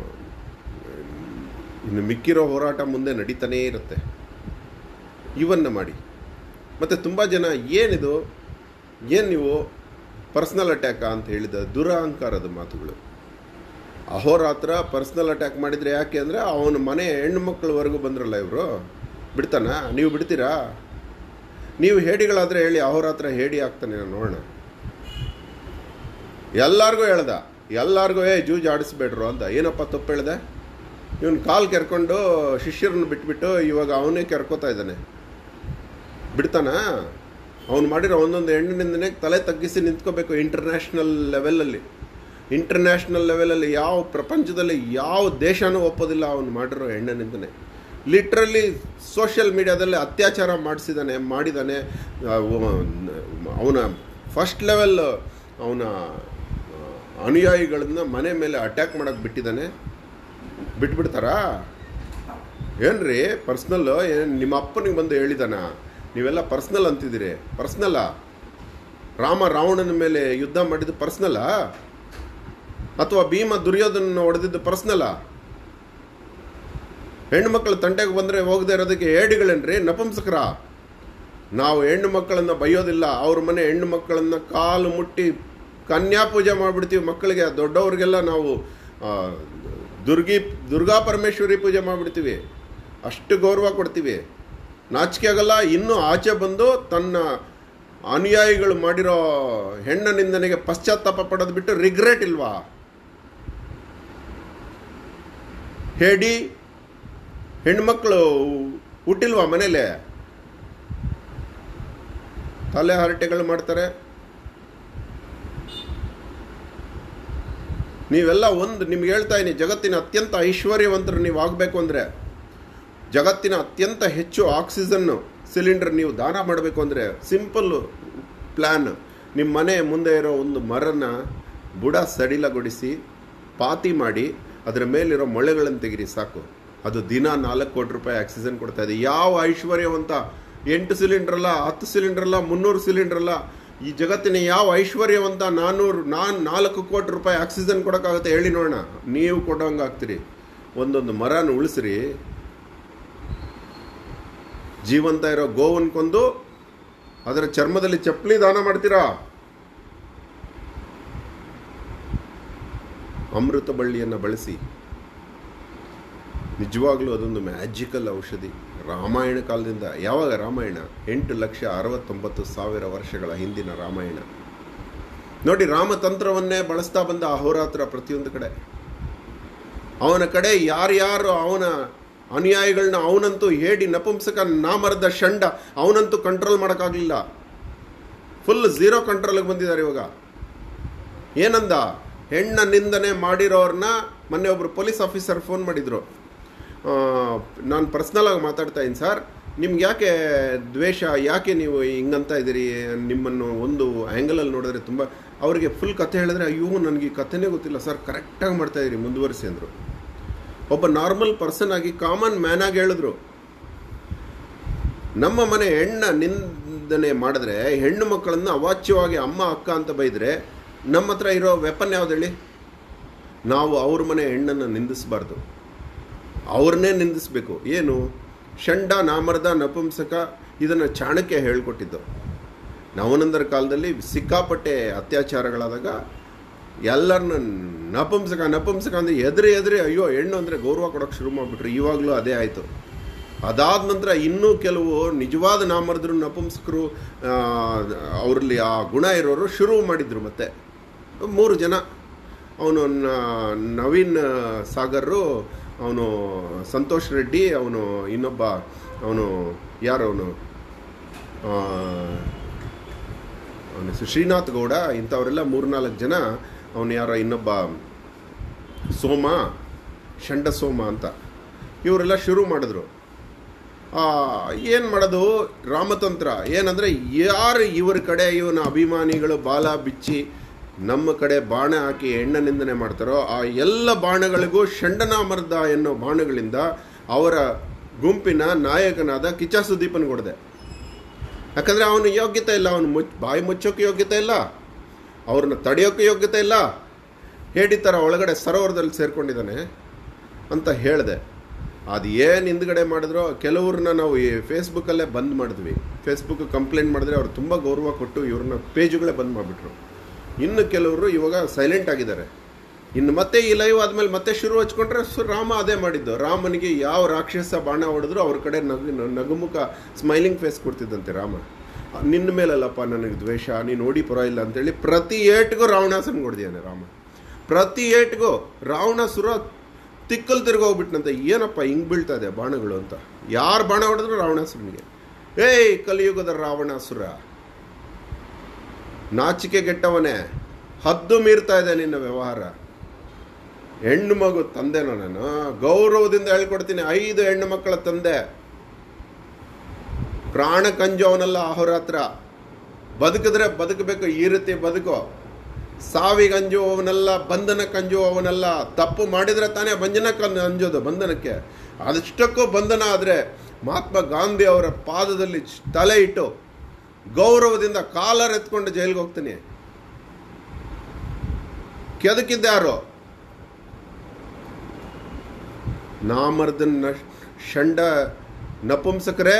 Speaker 1: ಇನ್ನು ಮಿಕ್ಕಿರೋ ಹೋರಾಟ ಮುಂದೆ ನಡೀತಾನೇ ಇರುತ್ತೆ ಇವನ್ನು ಮಾಡಿ ಮತ್ತು ತುಂಬ ಜನ ಏನಿದು ಏನು ನೀವು ಪರ್ಸ್ನಲ್ ಅಟ್ಯಾಕ ಅಂತ ಹೇಳಿದ ದುರಹಂಕಾರದ ಮಾತುಗಳು ಅಹೋರಾತ್ರ ಪರ್ಸ್ನಲ್ ಅಟ್ಯಾಕ್ ಮಾಡಿದರೆ ಯಾಕೆ ಅಂದರೆ ಅವನ ಮನೆ ಹೆಣ್ಣು ಮಕ್ಕಳವರೆಗೂ ಬಂದ್ರಲ್ಲ ಇವರು ಬಿಡ್ತಾನ ನೀವು ಬಿಡ್ತೀರಾ ನೀವು ಹೇಡಿಗಳಾದರೆ ಹೇಳಿ ಅಹೋರಾತ್ರ ಹೇಡಿ ಆಗ್ತಾನೆ ನಾನು ನೋಡೋಣ ಎಲ್ಲಾರ್ಗೂ ಹೇಳ್ದ ಎಲ್ಲಾರ್ಗೂ ಏ ಜೂಜ್ ಆಡಿಸ್ಬೇಡ್ರು ಅಂತ ಏನಪ್ಪ ತಪ್ಪು ಹೇಳ್ದೆ ಇವನು ಕಾಲು ಕೆರ್ಕೊಂಡು ಶಿಷ್ಯರನ್ನು ಬಿಟ್ಬಿಟ್ಟು ಇವಾಗ ಅವನೇ ಕೆರ್ಕೋತಾ ಇದ್ದಾನೆ ಬಿಡ್ತಾನ ಅವನು ಮಾಡಿರೋ ಒಂದೊಂದು ಹೆಣ್ಣಿನಿಂದನೇ ತಲೆ ತಗ್ಗಿಸಿ ನಿಂತ್ಕೋಬೇಕು ಇಂಟರ್ನ್ಯಾಷನಲ್ ಲೆವೆಲಲ್ಲಿ ಇಂಟರ್ನ್ಯಾಷನಲ್ ಲೆವೆಲಲ್ಲಿ ಯಾವ ಪ್ರಪಂಚದಲ್ಲಿ ಯಾವ ದೇಶನೂ ಒಪ್ಪೋದಿಲ್ಲ ಅವನು ಮಾಡಿರೋ ಹೆಣ್ಣಿನಿಂದನೇ ಲಿಟ್ರಲಿ ಸೋಷಿಯಲ್ ಮೀಡಿಯಾದಲ್ಲಿ ಅತ್ಯಾಚಾರ ಮಾಡಿಸಿದ್ದಾನೆ ಮಾಡಿದ್ದಾನೆ ಅವನ ಫಸ್ಟ್ ಲೆವೆಲ್ ಅವನ ಅನುಯಾಯಿಗಳನ್ನ ಮನೆ ಮೇಲೆ ಅಟ್ಯಾಕ್ ಮಾಡೋಕ್ಕೆ ಬಿಟ್ಟಿದ್ದಾನೆ ಬಿಟ್ಬಿಡ್ತಾರಾ ಏನ್ರಿ ಪರ್ಸ್ನಲ್ಲು ಏನು ನಿಮ್ಮ ಅಪ್ಪನಿಗೆ ಬಂದು ಹೇಳಿದಾನ ನೀವೆಲ್ಲ ಪರ್ಸ್ನಲ್ ಅಂತಿದ್ದೀರಿ ಪರ್ಸ್ನಲ್ಲ ರಾಮ ರಾವಣನ ಮೇಲೆ ಯುದ್ಧ ಮಾಡಿದ್ದು ಪರ್ಸ್ನಲ್ಲಾ ಅಥವಾ ಭೀಮ ದುರ್ಯೋಧನ ಹೊಡೆದಿದ್ದು ಪರ್ಸ್ನಲ್ಲಾ ಹೆಣ್ಣು ಮಕ್ಕಳು ತಂಟೆಗೆ ಬಂದರೆ ಹೋಗದೆ ಇರೋದಕ್ಕೆ ಏಡಿಗಳೇನ್ರಿ ನಪುಂಸಕರ ನಾವು ಹೆಣ್ಣು ಮಕ್ಕಳನ್ನು ಬೈಯೋದಿಲ್ಲ ಅವ್ರ ಮನೆ ಹೆಣ್ಣು ಮಕ್ಕಳನ್ನು ಕಾಲು ಮುಟ್ಟಿ ಕನ್ಯಾ ಪೂಜೆ ಮಾಡಿಬಿಡ್ತೀವಿ ಮಕ್ಕಳಿಗೆ ದೊಡ್ಡವ್ರಿಗೆಲ್ಲ ನಾವು ಆ, ದುರ್ಗಿ ದುರ್ಗಾ ಪರಮೇಶ್ವರಿ ಪೂಜೆ ಮಾಡಿಬಿಡ್ತೀವಿ ಅಷ್ಟು ಗೌರವ ಕೊಡ್ತೀವಿ ನಾಚಿಕೆ ಆಗಲ್ಲ ಇನ್ನೂ ಆಚೆ ಬಂದು ತನ್ನ ಅನುಯಾಯಿಗಳು ಮಾಡಿರೋ ಹೆಣ್ಣ ನಿಂದನೆಗೆ ಪಶ್ಚಾತ್ತಾಪ ಪಡೋದು ಬಿಟ್ಟು ರಿಗ್ರೆಟ್ ಇಲ್ವಾ ಹೇಳಿ ಹೆಣ್ಮಕ್ಳು ಹುಟ್ಟಿಲ್ವಾ ಮನೇಲೆ ತಲೆ ಹರಟೆಗಳು ಮಾಡ್ತಾರೆ ನೀವೆಲ್ಲ ಒಂದು ನಿಮ್ಗೆ ಹೇಳ್ತಾ ಇದ್ದೀನಿ ಜಗತ್ತಿನ ಅತ್ಯಂತ ಐಶ್ವರ್ಯವಂತರು ನೀವು ಆಗಬೇಕು ಅಂದರೆ ಜಗತ್ತಿನ ಅತ್ಯಂತ ಹೆಚ್ಚು ಆಕ್ಸಿಜನ್ನು ಸಿಲಿಂಡರ್ ನೀವು ದಾನ ಮಾಡಬೇಕು ಅಂದರೆ ಸಿಂಪಲ್ಲು ಪ್ಲ್ಯಾನ್ ನಿಮ್ಮ ಮನೆ ಮುಂದೆ ಇರೋ ಒಂದು ಮರನ ಬುಡ ಸಡಿಲಗೊಳಿಸಿ ಪಾತಿ ಮಾಡಿ ಅದರ ಮೇಲಿರೋ ಮೊಳೆಗಳನ್ನು ತೆಗಿರಿ ಸಾಕು ಅದು ದಿನ ನಾಲ್ಕು ಕೋಟಿ ರೂಪಾಯಿ ಆಕ್ಸಿಜನ್ ಕೊಡ್ತಾ ಇದೆ ಯಾವ ಐಶ್ವರ್ಯವಂತ ಎಂಟು ಸಿಲಿಂಡ್ರ್ ಅಲ್ಲ ಹತ್ತು ಸಿಲಿಂಡರ್ ಅಲ್ಲ ಮುನ್ನೂರು ಸಿಲಿಂಡರ್ ಅಲ್ಲ ಈ ಜಗತ್ತಿನ ಯಾವ ಐಶ್ವರ್ಯವಂತ ನಾನ್ನೂರು ನಾನು ನಾಲ್ಕು ಕೋಟಿ ರೂಪಾಯಿ ಆಕ್ಸಿಜನ್ ಕೊಡೋಕ್ಕಾಗುತ್ತೆ ಹೇಳಿ ನೋಡೋಣ ನೀವು ಕೊಡೋಂಗೆ ಆಗ್ತೀರಿ ಒಂದೊಂದು ಮರನ ಉಳಿಸ್ರಿ ಜೀವಂತ ಇರೋ ಗೋವನ್ ಕೊಂದು ಅದರ ಚರ್ಮದಲ್ಲಿ ಚಪ್ಪಲಿ ದಾನ ಮಾಡ್ತೀರಾ ಅಮೃತ ಬಳ್ಳಿಯನ್ನು ಬಳಸಿ ನಿಜವಾಗ್ಲೂ ಅದೊಂದು ಮ್ಯಾಜಿಕಲ್ ಔಷಧಿ ರಾಮಾಯಣ ಕಾಲದಿಂದ ಯಾವಾಗ ರಾಮಾಯಣ ಎಂಟು ಲಕ್ಷ ಅರವತ್ತೊಂಬತ್ತು ಸಾವಿರ ವರ್ಷಗಳ ಹಿಂದಿನ ರಾಮಾಯಣ ನೋಡಿ ರಾಮತಂತ್ರವನ್ನೇ ಬಳಸ್ತಾ ಬಂದ ಅಹೋರಾತ್ರ ಪ್ರತಿಯೊಂದು ಕಡೆ ಅವನ ಕಡೆ ಯಾರ್ಯಾರು ಅವನ ಅನುಯಾಯಿಗಳನ್ನ ಅವನಂತೂ ಹೇಡಿ ನಪುಂಸಕ ನಾಮರದ ಷಂಡ ಅವನಂತೂ ಕಂಟ್ರೋಲ್ ಮಾಡೋಕ್ಕಾಗಲಿಲ್ಲ ಫುಲ್ ಝೀರೋ ಕಂಟ್ರೋಲ್ಗೆ ಬಂದಿದ್ದಾರೆ ಇವಾಗ ಏನಂದ ಹೆಣ್ಣ ನಿಂದನೆ ಮಾಡಿರೋರ್ನ ಮೊನ್ನೆ ಒಬ್ಬರು ಪೊಲೀಸ್ ಆಫೀಸರ್ ಫೋನ್ ಮಾಡಿದರು ನಾನು ಪರ್ಸ್ನಲಾಗಿ ಮಾತಾಡ್ತಾ ಇದ್ದೀನಿ ಸರ್ ನಿಮ್ಗೆ ಯಾಕೆ ದ್ವೇಷ ಯಾಕೆ ನೀವು ಹಿಂಗಂತ ಇದ್ದೀರಿ ನಿಮ್ಮನ್ನು ಒಂದು ಆ್ಯಂಗಲಲ್ಲಿ ನೋಡಿದ್ರೆ ತುಂಬ ಅವರಿಗೆ ಫುಲ್ ಕತೆ ಹೇಳಿದ್ರೆ ಅಯ್ಯೋ ನನಗೆ ಈ ಕಥೆನೇ ಗೊತ್ತಿಲ್ಲ ಸರ್ ಕರೆಕ್ಟಾಗಿ ಮಾಡ್ತಾ ಇದ್ದೀರಿ ಮುಂದುವರಿಸಿ ಅಂದರು ಒಬ್ಬ ನಾರ್ಮಲ್ ಪರ್ಸನ್ ಆಗಿ ಕಾಮನ್ ಮ್ಯಾನ್ ಆಗಿ ಹೇಳಿದ್ರು ನಮ್ಮ ಮನೆ ಹೆಣ್ಣ ನಿಂದನೆ ಮಾಡಿದ್ರೆ ಹೆಣ್ಣು ಮಕ್ಕಳನ್ನು ಅವಾಚ್ಯವಾಗಿ ಅಮ್ಮ ಅಕ್ಕ ಅಂತ ಬೈದರೆ ನಮ್ಮ ಹತ್ರ ಇರೋ ವೆಪನ್ ಯಾವ್ದು ಹೇಳಿ ನಾವು ಅವ್ರ ಮನೆ ಹೆಣ್ಣನ್ನು ನಿಂದಿಸಬಾರ್ದು ಅವ್ರನ್ನೇ ನಿಂದಿಸಬೇಕು ಏನು ಷಂಡ ನಾಮರ್ದ ನಪುಂಸಕ ಇದನ್ನು ಚಾಣಕ್ಯ ಹೇಳ್ಕೊಟ್ಟಿದ್ದು ನವನಂದರ ಕಾಲದಲ್ಲಿ ಸಿಕ್ಕಾಪಟ್ಟೆ ಅತ್ಯಾಚಾರಗಳಾದಾಗ ಎಲ್ಲರನ್ನ ನಪುಂಸಕ ನಪುಂಸಕ ಅಂದರೆ ಎದುರಿ ಎದುರಿ ಅಯ್ಯೋ ಹೆಣ್ಣು ಅಂದರೆ ಗೌರವ ಕೊಡೋಕೆ ಶುರು ಮಾಡಿಬಿಟ್ರು ಇವಾಗಲೂ ಅದೇ ಆಯಿತು ಅದಾದ ನಂತರ ಇನ್ನೂ ಕೆಲವು ನಿಜವಾದ ನಾಮರ್ದರು ನಪುಂಸಕರು ಅವರಲ್ಲಿ ಆ ಗುಣ ಇರೋರು ಶುರು ಮಾಡಿದ್ರು ಮತ್ತೆ ಮೂರು ಜನ ಅವನು ನವೀನ್ ಸಾಗರ್ರು ಅವನು ಸಂತೋಷ್ ರೆಡ್ಡಿ ಅವನು ಇನ್ನೊಬ್ಬ ಅವನು ಯಾರು ಅವನು ಅವನ ಹೆಸರು ಶ್ರೀನಾಥ್ ಗೌಡ ಇಂಥವರೆಲ್ಲ ಮೂರ್ನಾಲ್ಕು ಜನ ಅವನು ಯಾರೋ ಇನ್ನೊಬ್ಬ ಸೋಮ ಷಂಡ ಸೋಮ ಅಂತ ಇವರೆಲ್ಲ ಶುರು ಮಾಡಿದ್ರು ಏನು ಮಾಡೋದು ರಾಮತಂತ್ರ ಏನಂದರೆ ಯಾರು ಇವ್ರ ಕಡೆ ಇವನ ಅಭಿಮಾನಿಗಳು ಬಾಲ ಬಿಚ್ಚಿ ನಮ್ಮ ಕಡೆ ಬಾಣ ಹಾಕಿ ಹೆಣ್ಣ ನಿಂದನೆ ಮಾಡ್ತಾರೋ ಆ ಎಲ್ಲ ಬಾಣಗಳಿಗೂ ಷಂಡನಾಮರ್ದ ಎನ್ನೋ ಬಾಣಗಳಿಂದ ಅವರ ಗುಂಪಿನ ನಾಯಕನಾದ ಕಿಚ್ಚ ಸುದೀಪನ್ ಕೊಡದೆ ಯಾಕಂದರೆ ಅವನು ಯೋಗ್ಯತೆ ಇಲ್ಲ ಅವನು ಮುಚ್ ಬಾಯಿ ಮುಚ್ಚೋಕೆ ಯೋಗ್ಯತೆ ಇಲ್ಲ ಅವ್ರನ್ನ ತಡೆಯೋಕೆ ಯೋಗ್ಯತೆ ಇಲ್ಲ ಹೇಡಿ ಥರ ಒಳಗಡೆ ಸರೋವರದಲ್ಲಿ ಸೇರ್ಕೊಂಡಿದ್ದಾನೆ ಅಂತ ಹೇಳಿದೆ ಅದು ಏನು ಹಿಂದ್ಗಡೆ ಮಾಡಿದ್ರೋ ಕೆಲವ್ರನ್ನ ನಾವು ಈ ಫೇಸ್ಬುಕ್ಕಲ್ಲೇ ಬಂದ್ ಮಾಡಿದ್ವಿ ಫೇಸ್ಬುಕ್ ಕಂಪ್ಲೇಂಟ್ ಮಾಡಿದ್ರೆ ಅವ್ರು ತುಂಬ ಗೌರವ ಕೊಟ್ಟು ಇವ್ರನ್ನ ಪೇಜುಗಳೇ ಬಂದ್ ಮಾಡಿಬಿಟ್ರು ಇನ್ನು ಕೆಲವರು ಇವಾಗ ಸೈಲೆಂಟ್ ಆಗಿದ್ದಾರೆ ಇನ್ನು ಮತ್ತೆ ಈ ಲೈವ್ ಆದಮೇಲೆ ಮತ್ತೆ ಶುರು ಹಚ್ಕೊಂಡ್ರೆ ಸು ರಾಮ ಅದೇ ಮಾಡಿದ್ದು ರಾಮನಿಗೆ ಯಾವ ರಾಕ್ಷಸ ಬಾಣ ಹೊಡೆದ್ರು ಅವ್ರ ಕಡೆ ನಗು ನಗುಮುಖ ಸ್ಮೈಲಿಂಗ್ ಫೇಸ್ ಕೊಡ್ತಿದ್ದಂತೆ ರಾಮ ನಿನ್ನ ಮೇಲಲ್ಲಪ್ಪ ನನಗೆ ದ್ವೇಷ ನೀನು ನೋಡಿ ಪರವಾಗಿಲ್ಲ ಅಂತೇಳಿ ಪ್ರತಿ ಏಟ್ಗೂ ರಾವಣಾಸನ ಕೊಡ್ದಿದ್ದಾನೆ ರಾಮ ಪ್ರತಿ ಏಟ್ಗೂ ರಾವಣಾಸುರ ತಿಕ್ಕಲ್ ತಿರ್ಗೋಗ್ಬಿಟ್ನಂತೆ ಏನಪ್ಪ ಹಿಂಗೆ ಬೀಳ್ತಾ ಇದೆ ಬಾಣಗಳು ಅಂತ ಯಾರು ಬಾಣ ಹೊಡೆದ್ರು ರಾವಣಾಸುರನಿಗೆ ಏಯ್ ಕಲಿಯುಗದ ರಾವಣಾಸುರ ನಾಚಿಕೆ ಗೆಟ್ಟವನೇ ಹದ್ದು ಮೀರ್ತಾ ಇದೆ ನಿನ್ನ ವ್ಯವಹಾರ ಹೆಣ್ಣು ಮಗು ತಂದೆನೋ ನಾನು ಗೌರವದಿಂದ ಹೇಳ್ಕೊಡ್ತೀನಿ ಐದು ಹೆಣ್ಣು ಮಕ್ಕಳ ತಂದೆ ಪ್ರಾಣ ಕಂಜು ಅವನಲ್ಲ ಅಹೋರಾತ್ರ ಬದುಕಿದ್ರೆ ಬದುಕಬೇಕು ಈ ರೀತಿ ಬದುಕು ಸಾವಿಗಂಜು ಅವನಲ್ಲ ಬಂಧನ ಕಂಜು ಅವನಲ್ಲ ತಪ್ಪು ಮಾಡಿದ್ರೆ ತಾನೇ ಬಂಧನ ಕನ್ ಅಂಜೋದು ಬಂಧನಕ್ಕೆ ಅದಷ್ಟಕ್ಕೂ ಬಂಧನ ಆದರೆ ಮಹಾತ್ಮ ಗಾಂಧಿ ಅವರ ಪಾದದಲ್ಲಿ ತಲೆ ಇಟ್ಟು ಗೌರವದಿಂದ ಕಾಲರ್ ಎತ್ಕೊಂಡು ಜೈಲಿಗೆ ಹೋಗ್ತೀನಿ ಕೆದಕಿದ್ದ ಯಾರು ನಾಮರ್ದನ್ ಷಂಡ ನಪುಂಸಕರೇ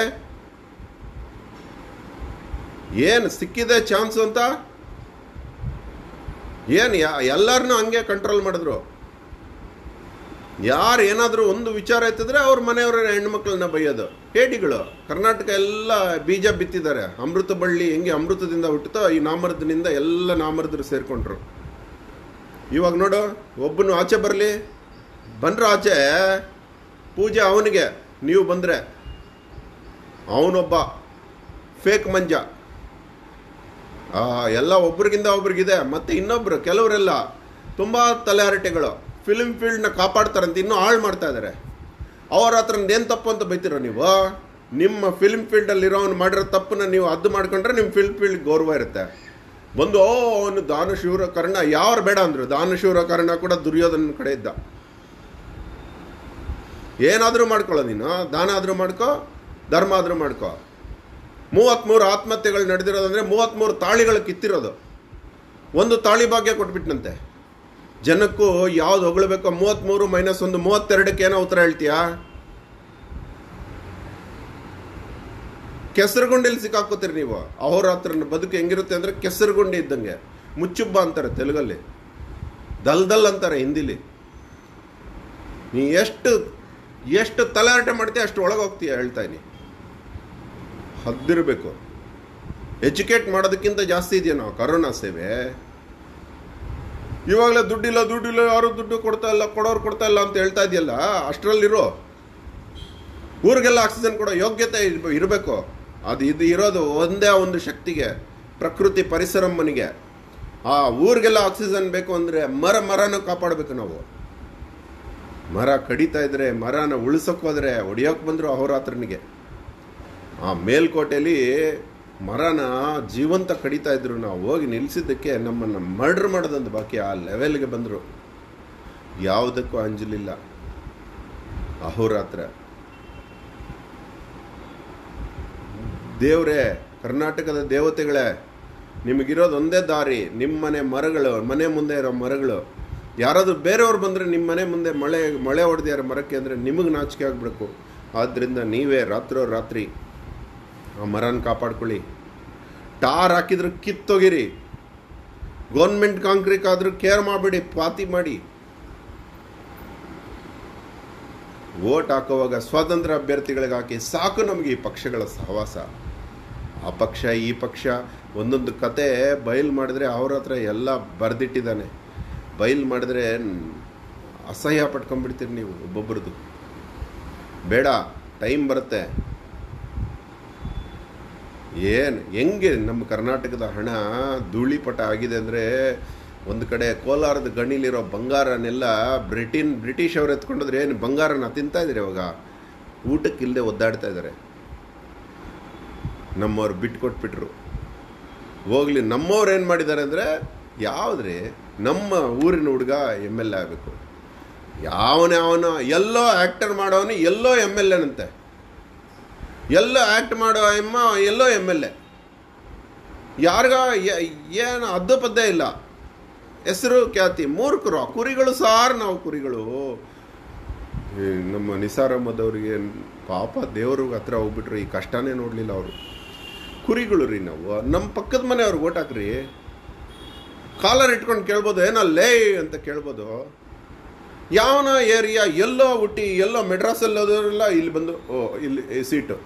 Speaker 1: ಏನು ಸಿಕ್ಕಿದೆ ಚಾನ್ಸ್ ಅಂತ ಏನು ಎಲ್ಲರನ್ನೂ ಹಂಗೆ ಕಂಟ್ರೋಲ್ ಮಾಡಿದ್ರು ಯಾರು ಏನಾದರೂ ಒಂದು ವಿಚಾರ ಎತ್ತಿದ್ರೆ ಅವ್ರ ಮನೆಯವರ ಹೆಣ್ಮಕ್ಳನ್ನ ಬೈಯೋದು ಹೇಡಿಗಳು ಕರ್ನಾಟಕ ಎಲ್ಲ ಬೀಜ ಬಿತ್ತಿದ್ದಾರೆ ಅಮೃತ ಬಳ್ಳಿ ಹೆಂಗೆ ಅಮೃತದಿಂದ ಹುಟ್ಟುತ್ತೋ ಈ ನಾಮರ್ದನಿಂದ ಎಲ್ಲ ನಾಮರ್ದರು ಸೇರ್ಕೊಂಡ್ರು ಇವಾಗ ನೋಡು ಒಬ್ಬನು ಆಚೆ ಬರಲಿ ಬಂದ್ರೆ ಆಚೆ ಪೂಜೆ ಅವನಿಗೆ ನೀವು ಬಂದರೆ ಅವನೊಬ್ಬ ಫೇಕ್ ಮಂಜ ಆ, ಎಲ್ಲ ಒಬ್ರಿಗಿಂತ ಒಬ್ರಿಗಿದೆ ಮತ್ತೆ ಇನ್ನೊಬ್ರು ಕೆಲವರೆಲ್ಲ ತುಂಬ ತಲೆಹರಟೆಗಳು ಫಿಲ್ಮ್ ಫೀಲ್ಡ್ನ ಕಾಪಾಡ್ತಾರಂತ ಇನ್ನೂ ಹಾಳು ಮಾಡ್ತಾ ಇದ್ದಾರೆ ಅವ್ರ ಹತ್ರ ಏನು ತಪ್ಪು ಅಂತ ಬೈತೀರ ನೀವು ನಿಮ್ಮ ಫಿಲ್ಮ್ ಫೀಲ್ಡಲ್ಲಿರೋನು ಮಾಡಿರೋ ತಪ್ಪನ್ನ ನೀವು ಅದ್ದು ಮಾಡ್ಕೊಂಡ್ರೆ ನಿಮ್ಮ ಫಿಲ್ಮ್ ಫೀಲ್ಡ್ ಗೌರವ ಇರುತ್ತೆ ಬಂದು ಓ ಅವನು ದಾನಶೂರ ಕರ್ಣ ಯಾರು ಬೇಡ ಅಂದರು ದಾನಶೂರ ಕರ್ಣ ಕೂಡ ದುರ್ಯೋಧನ ಕಡೆ ಇದ್ದ ಏನಾದರೂ ಮಾಡ್ಕೊಳ್ಳೋ ನೀನು ದಾನ ಆದರೂ ಮಾಡ್ಕೋ ಧರ್ಮ ಆದರೂ ಮಾಡ್ಕೋ ಮೂವತ್ತ್ಮೂರು ಆತ್ಮಹತ್ಯೆಗಳು ನಡೆದಿರೋದಂದ್ರೆ ಮೂವತ್ತ್ಮೂರು ತಾಳಿಗಳು ಕಿತ್ತಿರೋದು ಒಂದು ತಾಳಿ ಭಾಗ್ಯ ಕೊಟ್ಬಿಟ್ನಂತೆ ಜನಕ್ಕೂ ಯಾವ್ದು ಹೊಗಳಬೇಕೋ ಮೂವತ್ತ್ಮೂರು ಮೈನಸ್ ಒಂದು ಮೂವತ್ತೆರಡಕ್ಕೆ ಏನೋ ಉತ್ತರ ಹೇಳ್ತೀಯಾ ಕೆಸರುಗುಂಡಿಲಿ ಸಿಕ್ಕಾಕೋತೀರಿ ನೀವು ಅವ್ರ ಹತ್ರ ಬದುಕು ಹೆಂಗಿರುತ್ತೆ ಅಂದ್ರೆ ಕೆಸರುಗುಂಡಿ ಇದ್ದಂಗೆ ಮುಚ್ಚುಬ್ಬ ಅಂತಾರೆ ತೆಲುಗಲ್ಲಿ ದಲ್ ದಲ್ ಅಂತಾರೆ ಹಿಂದಿಲಿ ನೀ ಎಷ್ಟು ಎಷ್ಟು ತಲಾಟೆ ಮಾಡ್ತೀಯ ಅಷ್ಟು ಒಳಗೆ ಹೋಗ್ತೀಯ ಹೇಳ್ತಾ ಇದೀನಿ ಹದ್ದಿರಬೇಕು ಎಜುಕೇಟ್ ಮಾಡೋದಕ್ಕಿಂತ ಜಾಸ್ತಿ ಇದೆಯಾ ನಾವು ಕರೋನಾ ಸೇವೆ ಇವಾಗಲೇ ದುಡ್ಡಿಲ್ಲ ದುಡ್ಡಿಲ್ಲ ಯಾರು ದುಡ್ಡು ಕೊಡ್ತಾ ಇಲ್ಲ ಕೊಡೋರು ಕೊಡ್ತಾ ಇಲ್ಲ ಅಂತ ಹೇಳ್ತಾ ಇದೆಯಲ್ಲ ಅಷ್ಟರಲ್ಲಿರೋ ಊರಿಗೆಲ್ಲ ಆಕ್ಸಿಜನ್ ಕೊಡೋ ಯೋಗ್ಯತೆ ಇರಬೇಕು ಅದು ಇದು ಇರೋದು ಒಂದೇ ಒಂದು ಶಕ್ತಿಗೆ ಪ್ರಕೃತಿ ಪರಿಸರಮ್ಮನಿಗೆ ಆ ಊರಿಗೆಲ್ಲ ಆಕ್ಸಿಜನ್ ಬೇಕು ಅಂದರೆ ಮರ ಮರನ ಕಾಪಾಡಬೇಕು ನಾವು ಮರ ಕಡಿತಾ ಇದ್ರೆ ಮರನ ಉಳಿಸೋಕೆ ಹೋದ್ರೆ ಹೊಡಿಯೋಕೆ ಬಂದರು ಅಹೋರಾತ್ರನಿಗೆ ಆ ಮೇಲ್ಕೋಟೆಯಲ್ಲಿ ಮರನ ಜೀವಂತ ಕಡಿತಾ ಇದ್ರು ನಾವು ಹೋಗಿ ನಿಲ್ಲಿಸಿದ್ದಕ್ಕೆ ನಮ್ಮನ್ನು ಮರ್ಡರ್ ಮಾಡೋದೊಂದು ಬಾಕಿ ಆ ಲೆವೆಲ್ಗೆ ಬಂದರು ಯಾವುದಕ್ಕೂ ಅಂಜಲಿಲ್ಲ ಅಹೋರಾತ್ರ ದೇವ್ರೇ ಕರ್ನಾಟಕದ ದೇವತೆಗಳೇ ನಿಮಗಿರೋದು ಒಂದೇ ದಾರಿ ನಿಮ್ಮ ಮನೆ ಮರಗಳು ಮನೆ ಮುಂದೆ ಇರೋ ಮರಗಳು ಯಾರಾದರೂ ಬೇರೆಯವ್ರು ಬಂದರೆ ನಿಮ್ಮ ಮನೆ ಮುಂದೆ ಮಳೆ ಮಳೆ ಹೊಡೆದಿರೋ ಮರಕ್ಕೆ ಅಂದರೆ ನಿಮಗೆ ನಾಚಿಕೆ ಆಗಬೇಕು ಆದ್ದರಿಂದ ನೀವೇ ರಾತ್ರೋ ರಾತ್ರಿ ಆ ಮರನ ಕಾಪಾಡ್ಕೊಳ್ಳಿ ಟಾರ್ ಹಾಕಿದ್ರು ಕಿತ್ತೋಗಿರಿ ಗೌರ್ಮೆಂಟ್ ಕಾಂಕ್ರೀಟ್ ಆದರೂ ಕೇರ್ ಮಾಡಬೇಡಿ ಪಾತಿ ಮಾಡಿ ವೋಟ್ ಹಾಕುವಾಗ ಸ್ವಾತಂತ್ರ್ಯ ಅಭ್ಯರ್ಥಿಗಳಿಗೆ ಹಾಕಿ ಸಾಕು ನಮಗೆ ಈ ಪಕ್ಷಗಳ ಸಹವಾಸ ಆ ಪಕ್ಷ ಈ ಪಕ್ಷ ಒಂದೊಂದು ಕತೆ ಬಯಲು ಮಾಡಿದ್ರೆ ಅವ್ರ ಹತ್ರ ಎಲ್ಲ ಬರೆದಿಟ್ಟಿದ್ದಾನೆ ಬಯಲು ಮಾಡಿದ್ರೆ ಅಸಹ್ಯ ಪಟ್ಕೊಂಡ್ಬಿಡ್ತೀರಿ ನೀವು ಒಬ್ಬೊಬ್ರದ್ದು ಬೇಡ ಟೈಮ್ ಬರುತ್ತೆ ಏನು ಹೆಂಗೆ ನಮ್ಮ ಕರ್ನಾಟಕದ ಹಣ ಧೂಳಿಪಟ ಆಗಿದೆ ಅಂದರೆ ಒಂದು ಕಡೆ ಕೋಲಾರದ ಗಣಿಲಿರೋ ಬಂಗಾರನೆಲ್ಲ ಬ್ರಿಟಿನ್ ಬ್ರಿಟಿಷ್ ಅವ್ರು ಎತ್ಕೊಂಡೋದ್ರೆ ಏನು ಬಂಗಾರನ ತಿಂತಾ ಇದ್ದಾರೆ ಇವಾಗ ಊಟಕ್ಕಿಲ್ಲದೆ ಒದ್ದಾಡ್ತಾ ಇದ್ದಾರೆ ನಮ್ಮವ್ರು ಬಿಟ್ಟು ಕೊಟ್ಬಿಟ್ರು ಹೋಗ್ಲಿ ನಮ್ಮವ್ರು ಏನು ಮಾಡಿದ್ದಾರೆ ಅಂದರೆ ಯಾವುದ್ರಿ ನಮ್ಮ ಊರಿನ ಹುಡುಗ ಎಮ್ ಎಲ್ ಎ ಆಗಬೇಕು ಯಾವನೇ ಅವನು ಎಲ್ಲೋ ಆ್ಯಕ್ಟರ್ ಮಾಡೋನು ಎಲ್ಲೋ ಎಮ್ ಎಲ್ ಎನಂತೆ ಎಲ್ಲೋ ಆ್ಯಕ್ಟ್ ಮಾಡೋ ಎಮ್ಮ ಎಲ್ಲೋ ಎಮ್ ಎಲ್ ಎ ಯಾರಿಗ ಏನು ಅದ್ದು ಪದ್ದೇ ಇಲ್ಲ ಹೆಸರು ಖ್ಯಾತಿ ಮೂರ್ಖರು ಆ ಕುರಿಗಳು ಸಾರ್ ನಾವು ಕುರಿಗಳು ಈ ನಮ್ಮ ನಿಸಾರ್ ಅಹಮದ್ ಅವರಿಗೆ ಪಾಪ ದೇವ್ರ ಹತ್ರ ಹೋಗ್ಬಿಟ್ರು ಈ ಕಷ್ಟನೇ ನೋಡಲಿಲ್ಲ ಅವರು ಕುರಿಗಳು ರೀ ನಾವು ನಮ್ಮ ಪಕ್ಕದ ಮನೆಯವ್ರಿಗೆ ಓಟ್ ಹಾಕ್ರಿ ಕಾಲರ್ ಇಟ್ಕೊಂಡು ಕೇಳ್ಬೋದು ಏನೋ ಲೇ ಅಂತ ಕೇಳ್ಬೋದು ಯಾವನ ಏರಿಯಾ ಎಲ್ಲೋ ಹುಟ್ಟಿ ಎಲ್ಲೋ ಮೆಡ್ರಾಸಲ್ಲಿ ಹೋದವರೆಲ್ಲ ಇಲ್ಲಿ ಬಂದು ಓ ಇಲ್ಲಿ ಈ ಸೀಟು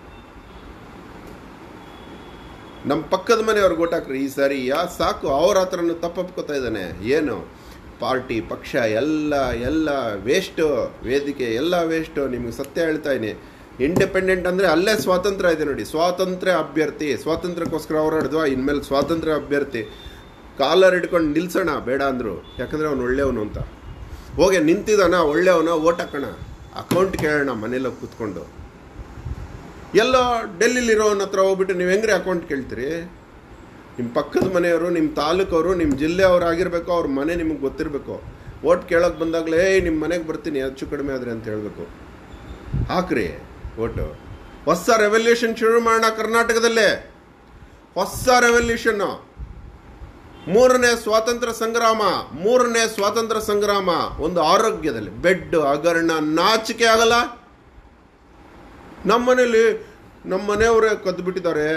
Speaker 1: ನಮ್ಮ ಪಕ್ಕದ ಮನೆಯವ್ರಿಗೆ ಓಟ್ ಹಾಕ್ರಿ ಈ ಸಾರಿ ಯಾ ಸಾಕು ಅವ್ರ ಹತ್ರನೂ ತಪ್ಪಪ್ಕೋತಾ ಇದ್ದಾನೆ ಏನು ಪಾರ್ಟಿ ಪಕ್ಷ ಎಲ್ಲ ಎಲ್ಲ ವೇಸ್ಟು ವೇದಿಕೆ ಎಲ್ಲ ವೇಸ್ಟು ನಿಮ್ಗೆ ಸತ್ಯ ಹೇಳ್ತಾ ಇದೀನಿ ಇಂಡಿಪೆಂಡೆಂಟ್ ಅಂದರೆ ಅಲ್ಲೇ ಸ್ವಾತಂತ್ರ್ಯ ಇದೆ ನೋಡಿ ಸ್ವಾತಂತ್ರ್ಯ ಅಭ್ಯರ್ಥಿ ಸ್ವಾತಂತ್ರ್ಯಕ್ಕೋಸ್ಕರ ಹೋರಾಡಿದ್ವಾ ಇನ್ಮೇಲೆ ಸ್ವಾತಂತ್ರ್ಯ ಅಭ್ಯರ್ಥಿ ಕಾಲರ್ ಹಿಡ್ಕೊಂಡು ನಿಲ್ಸೋಣ ಬೇಡ ಅಂದರು ಯಾಕಂದರೆ ಅವ್ನು ಒಳ್ಳೆಯವನು ಅಂತ ಹೋಗಿ ನಿಂತಿದ್ದಾನ ಒಳ್ಳೆಯವನ ಓಟ್ ಹಾಕೋಣ ಅಕೌಂಟ್ ಕೇಳೋಣ ಮನೇಲಿ ಕೂತ್ಕೊಂಡು ಎಲ್ಲೋ ಡೆಲ್ಲಿಲಿರೋನ ಹತ್ರ ಹೋಗ್ಬಿಟ್ಟು ನೀವು ಹೆಂಗ್ರಿ ಅಕೌಂಟ್ ಕೇಳ್ತೀರಿ ನಿಮ್ಮ ಪಕ್ಕದ ಮನೆಯವರು ನಿಮ್ಮ ತಾಲೂಕವರು ನಿಮ್ಮ ಜಿಲ್ಲೆಯವ್ರು ಆಗಿರಬೇಕು ಅವ್ರ ಮನೆ ನಿಮಗೆ ಗೊತ್ತಿರಬೇಕು ಓಟ್ ಕೇಳೋಕೆ ಬಂದಾಗಲೇ ಏಯ್ ನಿಮ್ಮ ಮನೆಗೆ ಬರ್ತೀನಿ ಹೆಚ್ಚು ಕಡಿಮೆ ಆದರೆ ಅಂತ ಹೇಳಬೇಕು ಹಾಕ್ರಿ ಓಟು ಹೊಸ ರೆವಲ್ಯೂಷನ್ ಶುರು ಮಾಡೋಣ ಕರ್ನಾಟಕದಲ್ಲೇ ಹೊಸ ರೆವಲ್ಯೂಷನ್ನು ಮೂರನೇ ಸ್ವಾತಂತ್ರ್ಯ ಸಂಗ್ರಾಮ ಮೂರನೇ ಸ್ವಾತಂತ್ರ್ಯ ಸಂಗ್ರಾಮ ಒಂದು ಆರೋಗ್ಯದಲ್ಲಿ ಬೆಡ್ ಹಗರಣ ನಾಚಿಕೆ ಆಗಲ್ಲ ನಮ್ಮ ಮನೇಲಿ ನಮ್ಮ ಮನೆಯವರೇ ಕದ್ದು ಬಿಟ್ಟಿದ್ದಾರೆ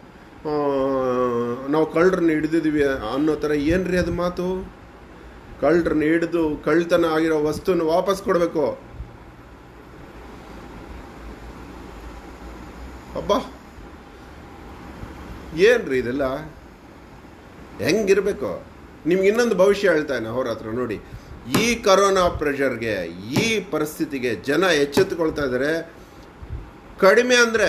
Speaker 1: ನಾವು ಕಳ್ಳರನ್ನ ಹಿಡಿದಿದ್ದೀವಿ ಅನ್ನೋ ಥರ ಏನ್ರಿ ಅದು ಮಾತು ಕಳ್ಳರನ್ನ ಹಿಡಿದು ಕಳ್ತನ ಆಗಿರೋ ವಸ್ತುನ ವಾಪಸ್ ಕೊಡಬೇಕು ಅಬ್ಬಾ ಏನ್ರಿ ಇದೆಲ್ಲ ಹೆಂಗಿರ್ಬೇಕು ನಿಮ್ಗೆ ಇನ್ನೊಂದು ಭವಿಷ್ಯ ಹೇಳ್ತಾನೆ ಅವ್ರ ಹತ್ರ ನೋಡಿ ಈ ಕರೋನಾ ಪ್ರೆಷರ್ಗೆ ಈ ಪರಿಸ್ಥಿತಿಗೆ ಜನ ಎಚ್ಚೆತ್ತುಕೊಳ್ತಾ ಇದ್ದಾರೆ ಕಡಿಮೆ ಅಂದರೆ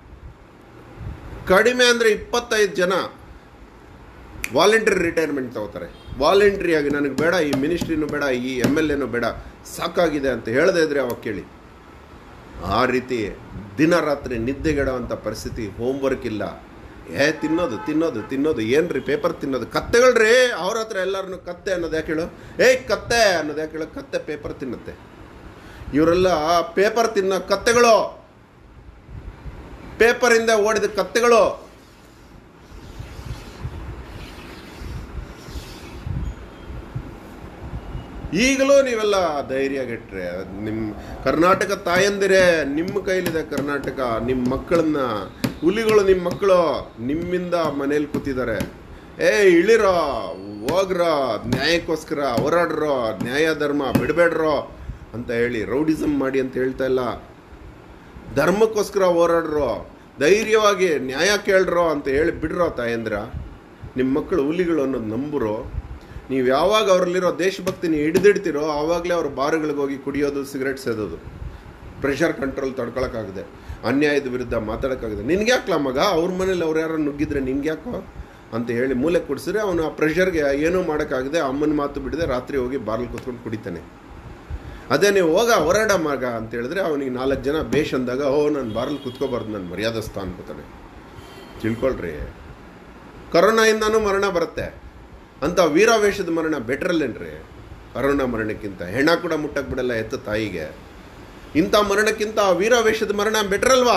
Speaker 1: ಕಡಿಮೆ ಅಂದರೆ ಇಪ್ಪತ್ತೈದು ಜನ ವಾಲಂಟ್ರಿ ರಿಟೈರ್ಮೆಂಟ್ ತಗೋತಾರೆ ವಾಲಂಟ್ರಿಯಾಗಿ ನನಗೆ ಬೇಡ ಈ ಮಿನಿಸ್ಟ್ರಿನೂ ಬೇಡ ಈ ಎಮ್ ಎಲ್ ಎನೂ ಬೇಡ ಸಾಕಾಗಿದೆ ಅಂತ ಹೇಳದೇ ಇದ್ರೆ ಅವಾಗ ಕೇಳಿ ಆ ರೀತಿ ದಿನ ರಾತ್ರಿ ನಿದ್ದೆಗೆಡುವಂಥ ಪರಿಸ್ಥಿತಿ ಹೋಮ್ವರ್ಕ್ ಇಲ್ಲ ಏ ತಿನ್ನೋದು ತಿನ್ನೋದು ತಿನ್ನೋದು ಏನ್ರಿ ಪೇಪರ್ ತಿನ್ನೋದು ಕತ್ತೆಗಳ್ರಿ ಅವ್ರ ಹತ್ರ ಎಲ್ಲರನ್ನು ಕತ್ತೆ ಅನ್ನೋದು ಯಾಕೆ ಹೇಳು ಏಯ್ ಕತ್ತೆ ಅನ್ನೋದು ಯಾಕೆ ಹೇಳು ಕತ್ತೆ ಪೇಪರ್ ತಿನ್ನುತ್ತೆ ಇವರೆಲ್ಲ ಪೇಪರ್ ತಿನ್ನೋ ಕತ್ತೆಗಳು ಪೇಪರಿಂದ ಓಡಿದ ಕತ್ತೆಗಳು ಈಗಲೂ ನೀವೆಲ್ಲ ಧೈರ್ಯ ಗೆಟ್ರೆ ನಿಮ್ಮ ಕರ್ನಾಟಕ ತಾಯಂದಿರೇ ನಿಮ್ಮ ಕೈಲಿದೆ ಕರ್ನಾಟಕ ನಿಮ್ಮ ಮಕ್ಕಳನ್ನ ಹುಲಿಗಳು ನಿಮ್ಮ ಮಕ್ಕಳು ನಿಮ್ಮಿಂದ ಮನೇಲಿ ಕೂತಿದ್ದಾರೆ ಏ ಇಳಿರೋ ಹೋಗ್ರೋ ನ್ಯಾಯಕ್ಕೋಸ್ಕರ ಹೋರಾಡ್ರೋ ನ್ಯಾಯ ಧರ್ಮ ಬಿಡಬೇಡ್ರೋ ಅಂತ ಹೇಳಿ ರೌಡಿಸಮ್ ಮಾಡಿ ಅಂತ ಹೇಳ್ತಾ ಇಲ್ಲ ಧರ್ಮಕ್ಕೋಸ್ಕರ ಹೋರಾಡ್ರೋ ಧೈರ್ಯವಾಗಿ ನ್ಯಾಯ ಕೇಳ್ರೋ ಅಂತ ಹೇಳಿ ಬಿಡ್ರೋ ತಾಯಂದ್ರ ನಿಮ್ಮ ಮಕ್ಕಳು ಹುಲಿಗಳು ಅನ್ನೋದು ನಂಬುರೋ ನೀವು ಯಾವಾಗ ಅವರಲ್ಲಿರೋ ದೇಶಭಕ್ತಿನ ಹಿಡಿದಿಡ್ತಿರೋ ಆವಾಗಲೇ ಅವ್ರ ಬಾರ್ಗಳಿಗೆ ಹೋಗಿ ಕುಡಿಯೋದು ಸಿಗರೆಟ್ ಸೇದೋದು ಪ್ರೆಷರ್ ಕಂಟ್ರೋಲ್ ತಡ್ಕೊಳಕ್ಕಾಗದೆ ಅನ್ಯಾಯದ ವಿರುದ್ಧ ಮಾತಾಡೋಕ್ಕಾಗದೆ ನಿನ್ಗೆ ಯಾಕಲ ಮಗ ಅವ್ರ ಮನೇಲಿ ಅವ್ರು ಯಾರು ನುಗ್ಗಿದ್ರೆ ನಿನ್ಗೆ ಯಾಕೋ ಅಂತ ಹೇಳಿ ಮೂಲೆ ಕೊಡಿಸಿದ್ರೆ ಅವನು ಆ ಪ್ರೆಷರ್ಗೆ ಏನೂ ಮಾಡೋಕ್ಕಾಗದೆ ಅಮ್ಮನ ಮಾತು ಬಿಡದೆ ರಾತ್ರಿ ಹೋಗಿ ಬಾರ್ಲ್ ಕೂತ್ಕೊಂಡು ಕುಡಿತಾನೆ ಅದೇ ನೀವು ಹೋಗ ಹೊರಡ ಮಗ ಅಂತ ಹೇಳಿದ್ರೆ ಅವನಿಗೆ ನಾಲ್ಕು ಜನ ಬೇಷ್ ಅಂದಾಗ ಓ ನಾನು ಬಾರಲ್ಲಿ ಕುತ್ಕೋಬಾರ್ದು ನಾನು ಮರ್ಯಾದಸ್ಥ ಅನ್ಕೋತಾನೆ ತಿಳ್ಕೊಳ್ರಿ ಕರೋನಾಯಿಂದನೂ ಮರಣ ಬರುತ್ತೆ ಅಂತ ವೀರಾವೇಶದ ಮರಣ ಬೆಟ್ರಲ್ಲೇನ್ರಿ ಕರೋನಾ ಮರಣಕ್ಕಿಂತ ಹೆಣ ಕೂಡ ಮುಟ್ಟಕ್ಕೆ ಬಿಡಲ್ಲ ಎತ್ತ ತಾಯಿಗೆ ಇಂಥ ಮರಣಕ್ಕಿಂತ ಆ ವೀರಾವೇಶದ ಮರಣ ಬೆಟ್ರಲ್ವಾ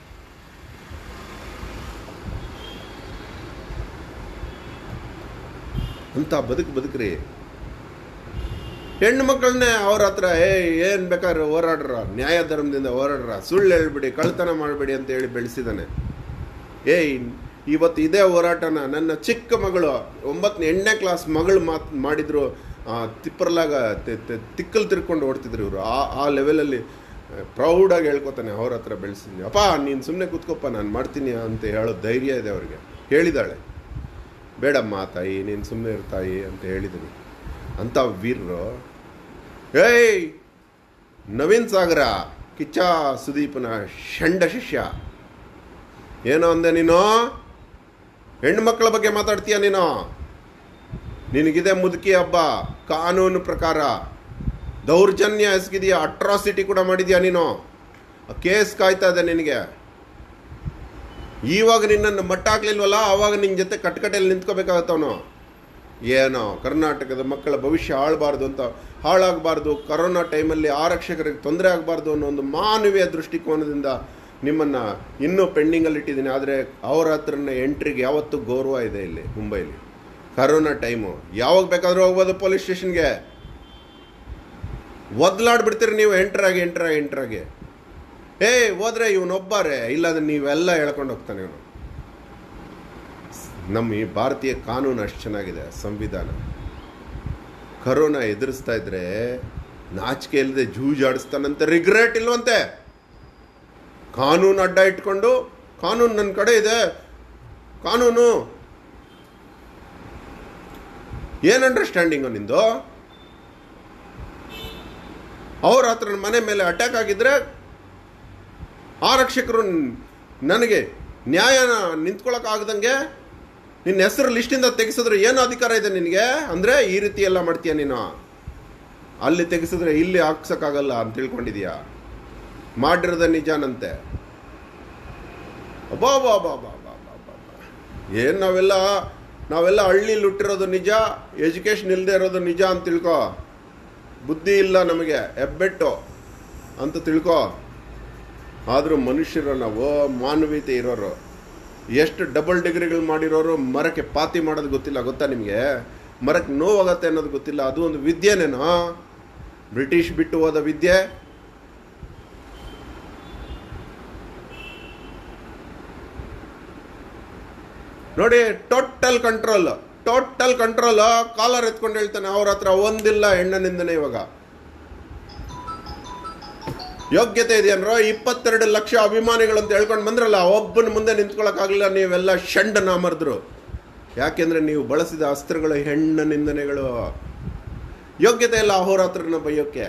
Speaker 1: ಅಂತ ಬದುಕು ಬದುಕ್ರಿ ಹೆಣ್ಣು ಮಕ್ಕಳನ್ನೇ ಅವ್ರ ಹತ್ರ ಏ ಏನು ಬೇಕಾದ್ರೆ ಹೋರಾಡ್ರ ನ್ಯಾಯ ಧರ್ಮದಿಂದ ಹೋರಾಡ್ರ ಸುಳ್ಳು ಹೇಳ್ಬಿಡಿ ಕಳ್ತನ ಮಾಡಬೇಡಿ ಅಂತ ಹೇಳಿ ಬೆಳೆಸಿದಾನೆ ಏಯ್ ಇವತ್ತು ಇದೇ ಹೋರಾಟನ ನನ್ನ ಚಿಕ್ಕ ಮಗಳು ಒಂಬತ್ತನೇ ಎಂಟನೇ ಕ್ಲಾಸ್ ಮಗಳು ಮಾತ್ ಮಾಡಿದ್ರು ಆ, ತಿಪ್ಪರ್ಲಾಗ ತಿ- ತಿ- ತಿಕ್ಕಲ್ ತಿರ್ಕೊಂಡು ಓಡ್ತಿದ್ರು ಇವರು ಆ ಆ ಲೆವೆಲಲ್ಲಿ ಪ್ರೌಡಾಗಿ ಹೇಳ್ಕೊತಾನೆ ಅವ್ರ ಹತ್ರ ಬೆಳೆಸಿದ್ನಿ ಅಪ್ಪ ನೀನು ಸುಮ್ಮನೆ ಕೂತ್ಕೊಪ್ಪ ನಾನು ಮಾಡ್ತೀನಿ ಅಂತ ಹೇಳೋ ಧೈರ್ಯ ಇದೆ ಅವ್ರಿಗೆ ಹೇಳಿದಾಳೆ ಬೇಡಮ್ಮ ತಾಯಿ ನೀನು ಸುಮ್ಮನೆ ಇರು ತಾಯಿ ಅಂತ ಹೇಳಿದ್ದೀನಿ ಅಂತ ವೀರರು ಏಯ್ ನವೀನ್ ಸಾಗರ ಕಿಚ್ಚ ಸುದೀಪನ ಷಂಡ ಶಿಷ್ಯ ಏನೋ ಅಂದೆ ನೀನು ಹೆಣ್ಮಕ್ಳ ಬಗ್ಗೆ ಮಾತಾಡ್ತೀಯ ನೀನು ನಿನಗಿದೆ ಮುದುಕಿ ಹಬ್ಬ ಕಾನೂನು ಪ್ರಕಾರ ದೌರ್ಜನ್ಯ ಎಸಗಿದೆಯಾ ಅಟ್ರಾಸಿಟಿ ಕೂಡ ಮಾಡಿದ್ಯಾ ನೀನು ಕೇಸ್ ಕಾಯ್ತಾ ಇದೆ ನಿನಗೆ ಇವಾಗ ನಿನ್ನನ್ನು ಮಟ್ಟ ಹಾಕ್ಲಿಲ್ವಲ್ಲ ಆವಾಗ ನಿನ್ನ ಜೊತೆ ಕಟ್ಕಟೆಯಲ್ಲಿ ನಿಂತ್ಕೋಬೇಕಾಗತ್ತವನು ಏನೋ ಕರ್ನಾಟಕದ ಮಕ್ಕಳ ಭವಿಷ್ಯ ಆಳಬಾರ್ದು ಅಂತ ಹಾಳಾಗಬಾರ್ದು ಕರೋನಾ ಟೈಮಲ್ಲಿ ಆರಕ್ಷಕರಿಗೆ ತೊಂದರೆ ಆಗಬಾರ್ದು ಅನ್ನೋ ಒಂದು ಮಾನವೀಯ ದೃಷ್ಟಿಕೋನದಿಂದ ನಿಮ್ಮನ್ನು ಇನ್ನೂ ಪೆಂಡಿಂಗಲ್ಲಿ ಇಟ್ಟಿದ್ದೀನಿ ಆದರೆ ಅವರ ಹತ್ರನ ಎಂಟ್ರಿಗೆ ಯಾವತ್ತೂ ಗೌರವ ಇದೆ ಇಲ್ಲಿ ಮುಂಬೈಲಿ ಕರೋನಾ ಟೈಮು ಯಾವಾಗ ಬೇಕಾದರೂ ಹೋಗ್ಬೋದು ಪೊಲೀಸ್ ಸ್ಟೇಷನ್ಗೆ ಒದ್ಲಾಡ್ಬಿಡ್ತೀರಿ ನೀವು ಎಂಟ್ರಾಗಿ ಎಂಟ್ರಾಗಿ ಎಂಟ್ರಾಗಿ ಏ ಹೋದ್ರೆ ಇವನೊಬ್ಬರೇ ಇಲ್ಲಾಂದ್ರೆ ನೀವೆಲ್ಲ ಹೇಳ್ಕೊಂಡು ಹೋಗ್ತಾನೆ ಇವನು ನಮ್ಮ ಈ ಭಾರತೀಯ ಕಾನೂನು ಅಷ್ಟು ಚೆನ್ನಾಗಿದೆ ಸಂವಿಧಾನ ಕರೋನಾ ಎದುರಿಸ್ತಾ ಇದ್ರೆ ನಾಚಿಕೆ ಇಲ್ಲದೆ ಜೂಜಾಡಿಸ್ತಾನಂತೆ ರಿಗ್ರೆಟ್ ಇಲ್ವಂತೆ ಕಾನೂನು ಅಡ್ಡ ಇಟ್ಕೊಂಡು ಕಾನೂನು ನನ್ನ ಕಡೆ ಇದೆ ಕಾನೂನು ಏನು ಅಂಡರ್ಸ್ಟ್ಯಾಂಡಿಂಗು ನಿಂದು ಅವ್ರ ಹತ್ರ ಮನೆ ಮೇಲೆ ಅಟ್ಯಾಕ್ ಆಗಿದ್ರೆ ಆರಕ್ಷಕರು ನನಗೆ ನ್ಯಾಯನ ನಿಂತ್ಕೊಳಕ್ಕಾಗ್ದಂಗೆ ನಿನ್ನ ಹೆಸರು ಲಿಸ್ಟಿಂದ ತೆಗೆಸಿದ್ರೆ ಏನು ಅಧಿಕಾರ ಇದೆ ನಿನಗೆ ಅಂದರೆ ಈ ರೀತಿ ಎಲ್ಲ ಮಾಡ್ತೀಯ ನೀನು ಅಲ್ಲಿ ತೆಗೆಸಿದ್ರೆ ಇಲ್ಲಿ ಹಾಕ್ಸೋಕ್ಕಾಗಲ್ಲ ಅಂತ ತಿಳ್ಕೊಂಡಿದ್ಯಾ ಮಾಡಿರೋದ ನಿಜಾನಂತೆ ಅಬ್ಬಾ ಬಾ ಬಾ ಬಾ ಬಾ ಬಾ ಬಾ ಏನು ನಾವೆಲ್ಲ ನಾವೆಲ್ಲ ಹಳ್ಳಿಲಿ ಹುಟ್ಟಿರೋದು ನಿಜ ಎಜುಕೇಷನ್ ಇಲ್ಲದೆ ಇರೋದು ನಿಜ ಅಂತ ತಿಳ್ಕೊ ಬುದ್ಧಿ ಇಲ್ಲ ನಮಗೆ ಹೆಬ್ಬೆಟ್ಟು ಅಂತ ತಿಳ್ಕೊ ಆದರೂ ಮನುಷ್ಯರು ನಾವು ಮಾನವೀಯತೆ ಇರೋರು ಎಷ್ಟು ಡಬಲ್ ಡಿಗ್ರಿಗಳು ಮಾಡಿರೋರು ಮರಕ್ಕೆ ಪಾತಿ ಮಾಡೋದು ಗೊತ್ತಿಲ್ಲ ಗೊತ್ತಾ ನಿಮಗೆ ಮರಕ್ಕೆ ನೋವಾಗತ್ತೆ ಅನ್ನೋದು ಗೊತ್ತಿಲ್ಲ ಅದು ಒಂದು ವಿದ್ಯೆನೇನೋ ಬ್ರಿಟಿಷ್ ಬಿಟ್ಟು ಹೋದ ವಿದ್ಯೆ ನೋಡಿ total control total control collar ಎತ್ಕೊಂಡು ಹೇಳ್ತಾನೆ ಅವ್ರ ಹತ್ರ ಒಂದಿಲ್ಲ ಹೆಣ್ಣನಿಂದನೇ ಇವಾಗ ಯೋಗ್ಯತೆ ಇದೆಯನ್ರೋ ಇಪ್ಪತ್ತೆರಡು ಲಕ್ಷ ಅಭಿಮಾನಿಗಳು ಅಂತ ಹೇಳ್ಕೊಂಡು ಬಂದ್ರಲ್ಲ ಒಬ್ಬನ ಮುಂದೆ ನಿಂತ್ಕೊಳ್ಳೋಕ್ಕಾಗಲಿಲ್ಲ ನೀವೆಲ್ಲ ಷಂಡ ನಾಮರ್ದ್ರು ಯಾಕೆಂದ್ರೆ ನೀವು ಬಳಸಿದ ಅಸ್ತ್ರಗಳು ಹೆಣ್ಣ ನಿಂದನೆಗಳು ಯೋಗ್ಯತೆ ಇಲ್ಲ ಅಹೋರಾತ್ರನ ಬೈಯೋಕ್ಕೆ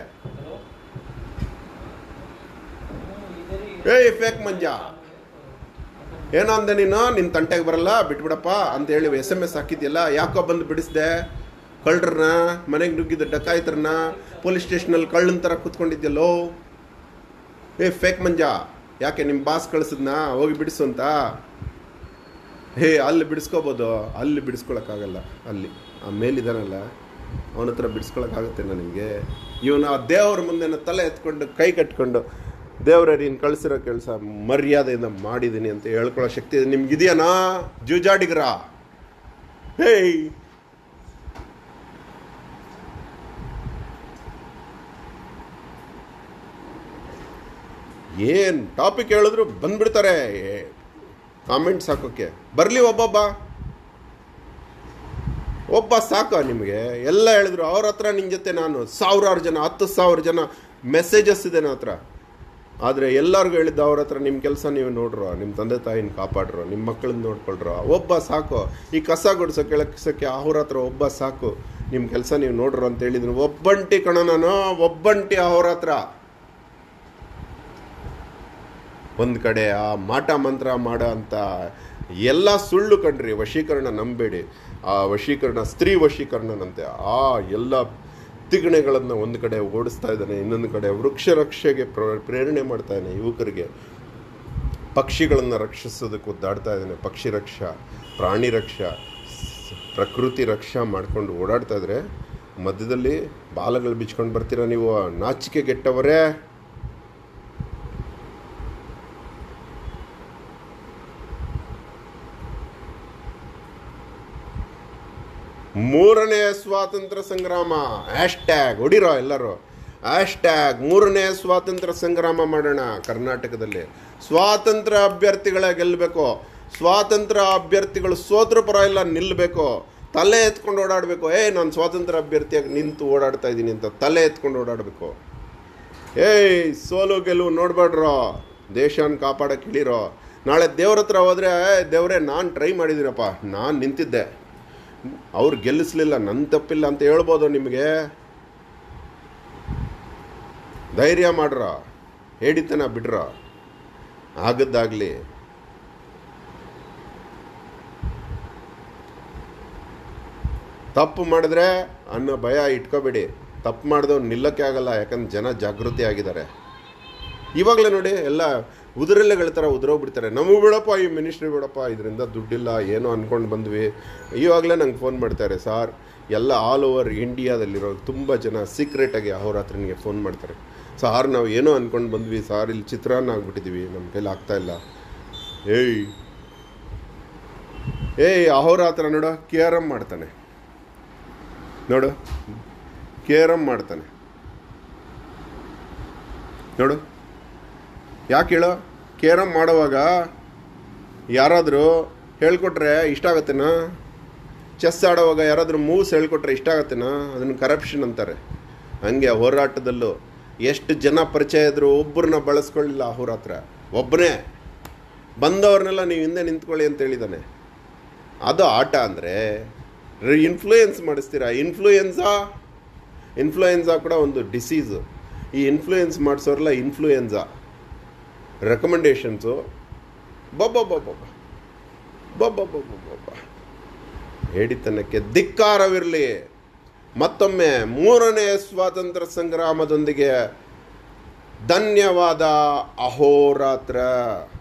Speaker 1: ಏಯ್ ಫೇಕ್ ಮಂಜ ಏನೋ ಅಂದೆ ನೀನು ನಿನ್ನ ತಂಟೆಗೆ ಬರಲ್ಲ ಬಿಟ್ಬಿಡಪ್ಪ ಅಂತ ಹೇಳಿ ಎಸ್ ಎಮ್ ಎಸ್ ಹಾಕಿದ್ಯಲ್ಲ ಯಾಕೋ ಬಂದು ಬಿಡಿಸ್ದೆ ಕಳ್ಳರನ್ನ ಮನೆಗೆ ನುಗ್ಗಿದ್ದ ಡಕಾಯಿತರನ್ನ ಪೊಲೀಸ್ ಸ್ಟೇಷನಲ್ಲಿ ಕಳ್ಳನ ಥರ ಕೂತ್ಕೊಂಡಿದ್ಯಲ್ಲೋ ಏ ಫೇಕ್ ಮಂಜ ಯಾಕೆ ನಿಮ್ಮ ಬಾಸ್ ಕಳಿಸಿದ್ನ ಹೋಗಿ ಬಿಡಿಸು ಅಂತ ಹೇ ಅಲ್ಲಿ ಬಿಡಿಸ್ಕೋಬೋದು ಅಲ್ಲಿ ಬಿಡಿಸ್ಕೊಳಕ್ಕಾಗಲ್ಲ ಅಲ್ಲಿ ಆ ಮೇಲಿದಾನಲ್ಲ ಅವನ ಹತ್ರ ಬಿಡಿಸ್ಕೊಳಕ್ಕಾಗುತ್ತೆ ನಿಮಗೆ ಇವನು ಆ ದೇವ್ರ ಮುಂದೆ ತಲೆ ಎತ್ಕೊಂಡು ಕೈ ಕಟ್ಕೊಂಡು ದೇವ್ರ ನೀನು ಕಳಿಸಿರೋ ಕೆಲಸ ಮರ್ಯಾದೆಯಿಂದ ಮಾಡಿದ್ದೀನಿ ಅಂತ ಹೇಳ್ಕೊಳ್ಳೋ ಶಕ್ತಿ ಇದೆ ನಿಮ್ಗಿದೆಯಾನಾ ಜೂಜಾಡಿಗ್ರ ಹೇಯ್ ಏನು ಟಾಪಿಕ್ ಹೇಳಿದ್ರು ಬಂದ್ಬಿಡ್ತಾರೆ ಕಾಮೆಂಟ್ಸ್ ಹಾಕೋಕ್ಕೆ ಬರಲಿ ಒಬ್ಬೊಬ್ಬ ಒಬ್ಬ ಸಾಕು ನಿಮಗೆ ಎಲ್ಲ ಹೇಳಿದ್ರು ಅವ್ರ ಹತ್ರ ನಿನ್ನ ಜೊತೆ ನಾನು ಸಾವಿರಾರು ಜನ ಹತ್ತು ಸಾವಿರ ಜನ ಮೆಸೇಜಸ್ ಇದೆ ನನ್ನ ಹತ್ರ ಆದರೆ ಎಲ್ಲರಿಗೂ ಹೇಳಿದ್ದು ಅವ್ರ ಹತ್ರ ನಿಮ್ಮ ಕೆಲಸ ನೀವು ನೋಡ್ರೋ ನಿಮ್ಮ ತಂದೆ ತಾಯಿನ ಕಾಪಾಡ್ರೋ ನಿಮ್ಮ ಮಕ್ಕಳನ್ನ ನೋಡ್ಕೊಳ್ರೋ ಒಬ್ಬ ಸಾಕು ಈ ಕಸ ಗುಡಿಸೋ ಕೆಳಸಕ್ಕೆ ಅವ್ರ ಹತ್ರ ಒಬ್ಬ ಸಾಕು ನಿಮ್ಮ ಕೆಲಸ ನೀವು ನೋಡ್ರೋ ಅಂತ ಹೇಳಿದ್ರು ಒಬ್ಬಂಟಿ ಕಣ ನಾನು ಒಬ್ಬಂಟಿ ಅವ್ರ ಹತ್ರ ಒಂದು ಕಡೆ ಆ ಮಾಟ ಮಂತ್ರ ಮಾಡೋ ಅಂತ ಎಲ್ಲ ಸುಳ್ಳು ಕಣ್ರಿ ವಶೀಕರಣ ನಂಬೇಡಿ ಆ ವಶೀಕರಣ ಸ್ತ್ರೀ ವಶೀಕರಣನಂತೆ ಆ ಎಲ್ಲ ತಿಗಣೆಗಳನ್ನು ಒಂದು ಕಡೆ ಓಡಿಸ್ತಾ ಇದ್ದಾನೆ ಇನ್ನೊಂದು ಕಡೆ ವೃಕ್ಷ ರಕ್ಷೆಗೆ ಪ್ರ- ಪ್ರೇರಣೆ ಮಾಡ್ತಾ ಇದ್ದಾನೆ ಯುವಕರಿಗೆ ಪಕ್ಷಿಗಳನ್ನು ರಕ್ಷಿಸೋದಕ್ಕೆ ಒದ್ದಾಡ್ತಾ ಇದ್ದಾನೆ ಪಕ್ಷಿ ರಕ್ಷಾ ಪ್ರಾಣಿ ರಕ್ಷಾ ಸ್- ಪ್ರಕೃತಿ ರಕ್ಷಾ ಮಾಡ್ಕೊಂಡು ಓಡಾಡ್ತಾ ಇದ್ರೆ ಮಧ್ಯದಲ್ಲಿ ಬಾಲಗಳು ಬಿಚ್ಕೊಂಡು ಬರ್ತೀರಾ ನೀವು ನಾಚಿಕೆ ಗೆಟ್ಟವರೇ ಮೂರನೇ ಸ್ವಾತಂತ್ರ್ಯ ಸಂಗ್ರಾಮ ಹ್ಯಾಶ್ ಟ್ಯಾಗ್ ಹೊಡಿರೋ ಎಲ್ಲರೂ ಹ್ಯಾಶ್ ಟ್ಯಾಗ್ ಮೂರನೇ ಸ್ವಾತಂತ್ರ್ಯ ಸಂಗ್ರಾಮ ಮಾಡೋಣ ಕರ್ನಾಟಕದಲ್ಲಿ ಸ್ವಾತಂತ್ರ್ಯ ಅಭ್ಯರ್ಥಿಗಳ ಗೆಲ್ಲಬೇಕು ಸ್ವಾತಂತ್ರ್ಯ ಅಭ್ಯರ್ಥಿಗಳು ಸೋತ್ರ ಪರ ಇಲ್ಲ ನಿಲ್ಲಬೇಕು ತಲೆ ಎತ್ಕೊಂಡು ಓಡಾಡಬೇಕು ಏ ನಾನು ಸ್ವಾತಂತ್ರ್ಯ ಅಭ್ಯರ್ಥಿಯಾಗಿ ನಿಂತು ಓಡಾಡ್ತಾ ಇದ್ದೀನಿ ಅಂತ ತಲೆ ಎತ್ಕೊಂಡು ಓಡಾಡಬೇಕು ಏಯ್ ಸೋಲು ಗೆಲುವು ನೋಡ್ಬೇಡ್ರೋ ದೇಶನ ಕಾಪಾಡಕ್ಕೆ ಇಳಿರೋ ನಾಳೆ ದೇವ್ರ ಹತ್ರ ಹೋದರೆ ದೇವರೇ ನಾನು ಟ್ರೈ ಮಾಡಿದ್ದೀನಪ್ಪ ನಾನು ನಿಂತಿದ್ದೆ ಅವ್ರು ಗೆಲ್ಲಿಸ್ಲಿಲ್ಲ ನನ್ನ ತಪ್ಪಿಲ್ಲ ಅಂತ ಹೇಳ್ಬೋದು ನಿಮಗೆ ಧೈರ್ಯ ಮಾಡ್ರ ಹೇಳಿತನ ಬಿಡ್ರ ಆಗದ್ದಾಗಲಿ ತಪ್ಪು ಮಾಡಿದ್ರೆ ಅನ್ನೋ ಭಯ ಇಟ್ಕೋಬೇಡಿ ತಪ್ಪು ಮಾಡಿದವ್ರು ನಿಲ್ಲಕ್ಕೆ ಆಗಲ್ಲ ಯಾಕಂದ್ರೆ ಜನ ಜಾಗೃತಿ ಆಗಿದ್ದಾರೆ ಇವಾಗಲೇ ನೋಡಿ ಎಲ್ಲ ಉದುರೆಲೆಗಳ ಥರ ಉದುರೋಗ್ಬಿಡ್ತಾರೆ ನಮಗೆ ಬಿಡಪ್ಪ ಈ ಮಿನಿಸ್ಟ್ರಿ ಬಿಡಪ್ಪ ಇದರಿಂದ ದುಡ್ಡಿಲ್ಲ ಏನೋ ಅಂದ್ಕೊಂಡು ಬಂದ್ವಿ ಇವಾಗಲೇ ನಂಗೆ ಫೋನ್ ಮಾಡ್ತಾರೆ ಸಾರ್ ಎಲ್ಲ ಆಲ್ ಓವರ್ ಇಂಡಿಯಾದಲ್ಲಿರೋ ತುಂಬ ಜನ ಸೀಕ್ರೆಟಾಗಿ ಅಹೋರಾತ್ರನಿಗೆ ಫೋನ್ ಮಾಡ್ತಾರೆ ಸಾರ್ ನಾವು ಏನೋ ಅಂದ್ಕೊಂಡು ಬಂದ್ವಿ ಸಾರ್ ಇಲ್ಲಿ ಚಿತ್ರಾನ್ನ ಆಗ್ಬಿಟ್ಟಿದ್ದೀವಿ ನಮ್ಮ ಕೈಲಿ ಆಗ್ತಾ ಇಲ್ಲ ಏಯ್ ಏಯ್ ಅಹೋರಾತ್ರ ನೋಡು ಕೇರಮ್ ಮಾಡ್ತಾನೆ ನೋಡು ಕೇರಮ್ ಮಾಡ್ತಾನೆ ನೋಡು ಯಾಕೆ ಹೇಳೋ ಕೇರಮ್ ಮಾಡುವಾಗ ಯಾರಾದರೂ ಹೇಳ್ಕೊಟ್ರೆ ಇಷ್ಟ ಆಗತ್ತೇನಾ ಚೆಸ್ ಆಡುವಾಗ ಯಾರಾದರೂ ಮೂವ್ಸ್ ಹೇಳ್ಕೊಟ್ರೆ ಇಷ್ಟ ಆಗತ್ತೇನಾ ಅದನ್ನು ಕರಪ್ಷನ್ ಅಂತಾರೆ ಹಂಗೆ ಹೋರಾಟದಲ್ಲೂ ಎಷ್ಟು ಜನ ಪರಿಚಯ ಇದ್ರು ಒಬ್ಬರನ್ನ ಬಳಸ್ಕೊಳ್ಳಿಲ್ಲ ಅವ್ರ ಹತ್ರ ಒಬ್ಬನೇ ಬಂದವ್ರನ್ನೆಲ್ಲ ನೀವು ಹಿಂದೆ ನಿಂತ್ಕೊಳ್ಳಿ ಅಂತ ಹೇಳಿದ್ದಾನೆ ಅದು ಆಟ ಅಂದರೆ ಇನ್ಫ್ಲೂಯೆನ್ಸ್ ಮಾಡಿಸ್ತೀರಾ ಇನ್ಫ್ಲೂಯೆನ್ಸಾ ಇನ್ಫ್ಲೂಯೆನ್ಸಾ ಕೂಡ ಒಂದು ಡಿಸೀಸು ಈ ಇನ್ಫ್ಲೂಯೆನ್ಸ್ ಮಾಡಿಸೋರೆಲ್ಲ ಇನ್ಫ್ಲೂಯೆನ್ಸಾ ರೆಕಮೆಂಡೇಶನ್ಸು ಬಬ್ಬಬ್ಬಬ್ಬ ಬಬ್ಬಬ್ಬಬ್ಬ ಹೇಳಿತನಕ್ಕೆ ಧಿಕ್ಕಾರವಿರಲಿ ಮತ್ತೊಮ್ಮೆ ಮೂರನೇ ಸ್ವಾತಂತ್ರ್ಯ ಸಂಗ್ರಾಮದೊಂದಿಗೆ ಧನ್ಯವಾದ ಅಹೋರಾತ್ರ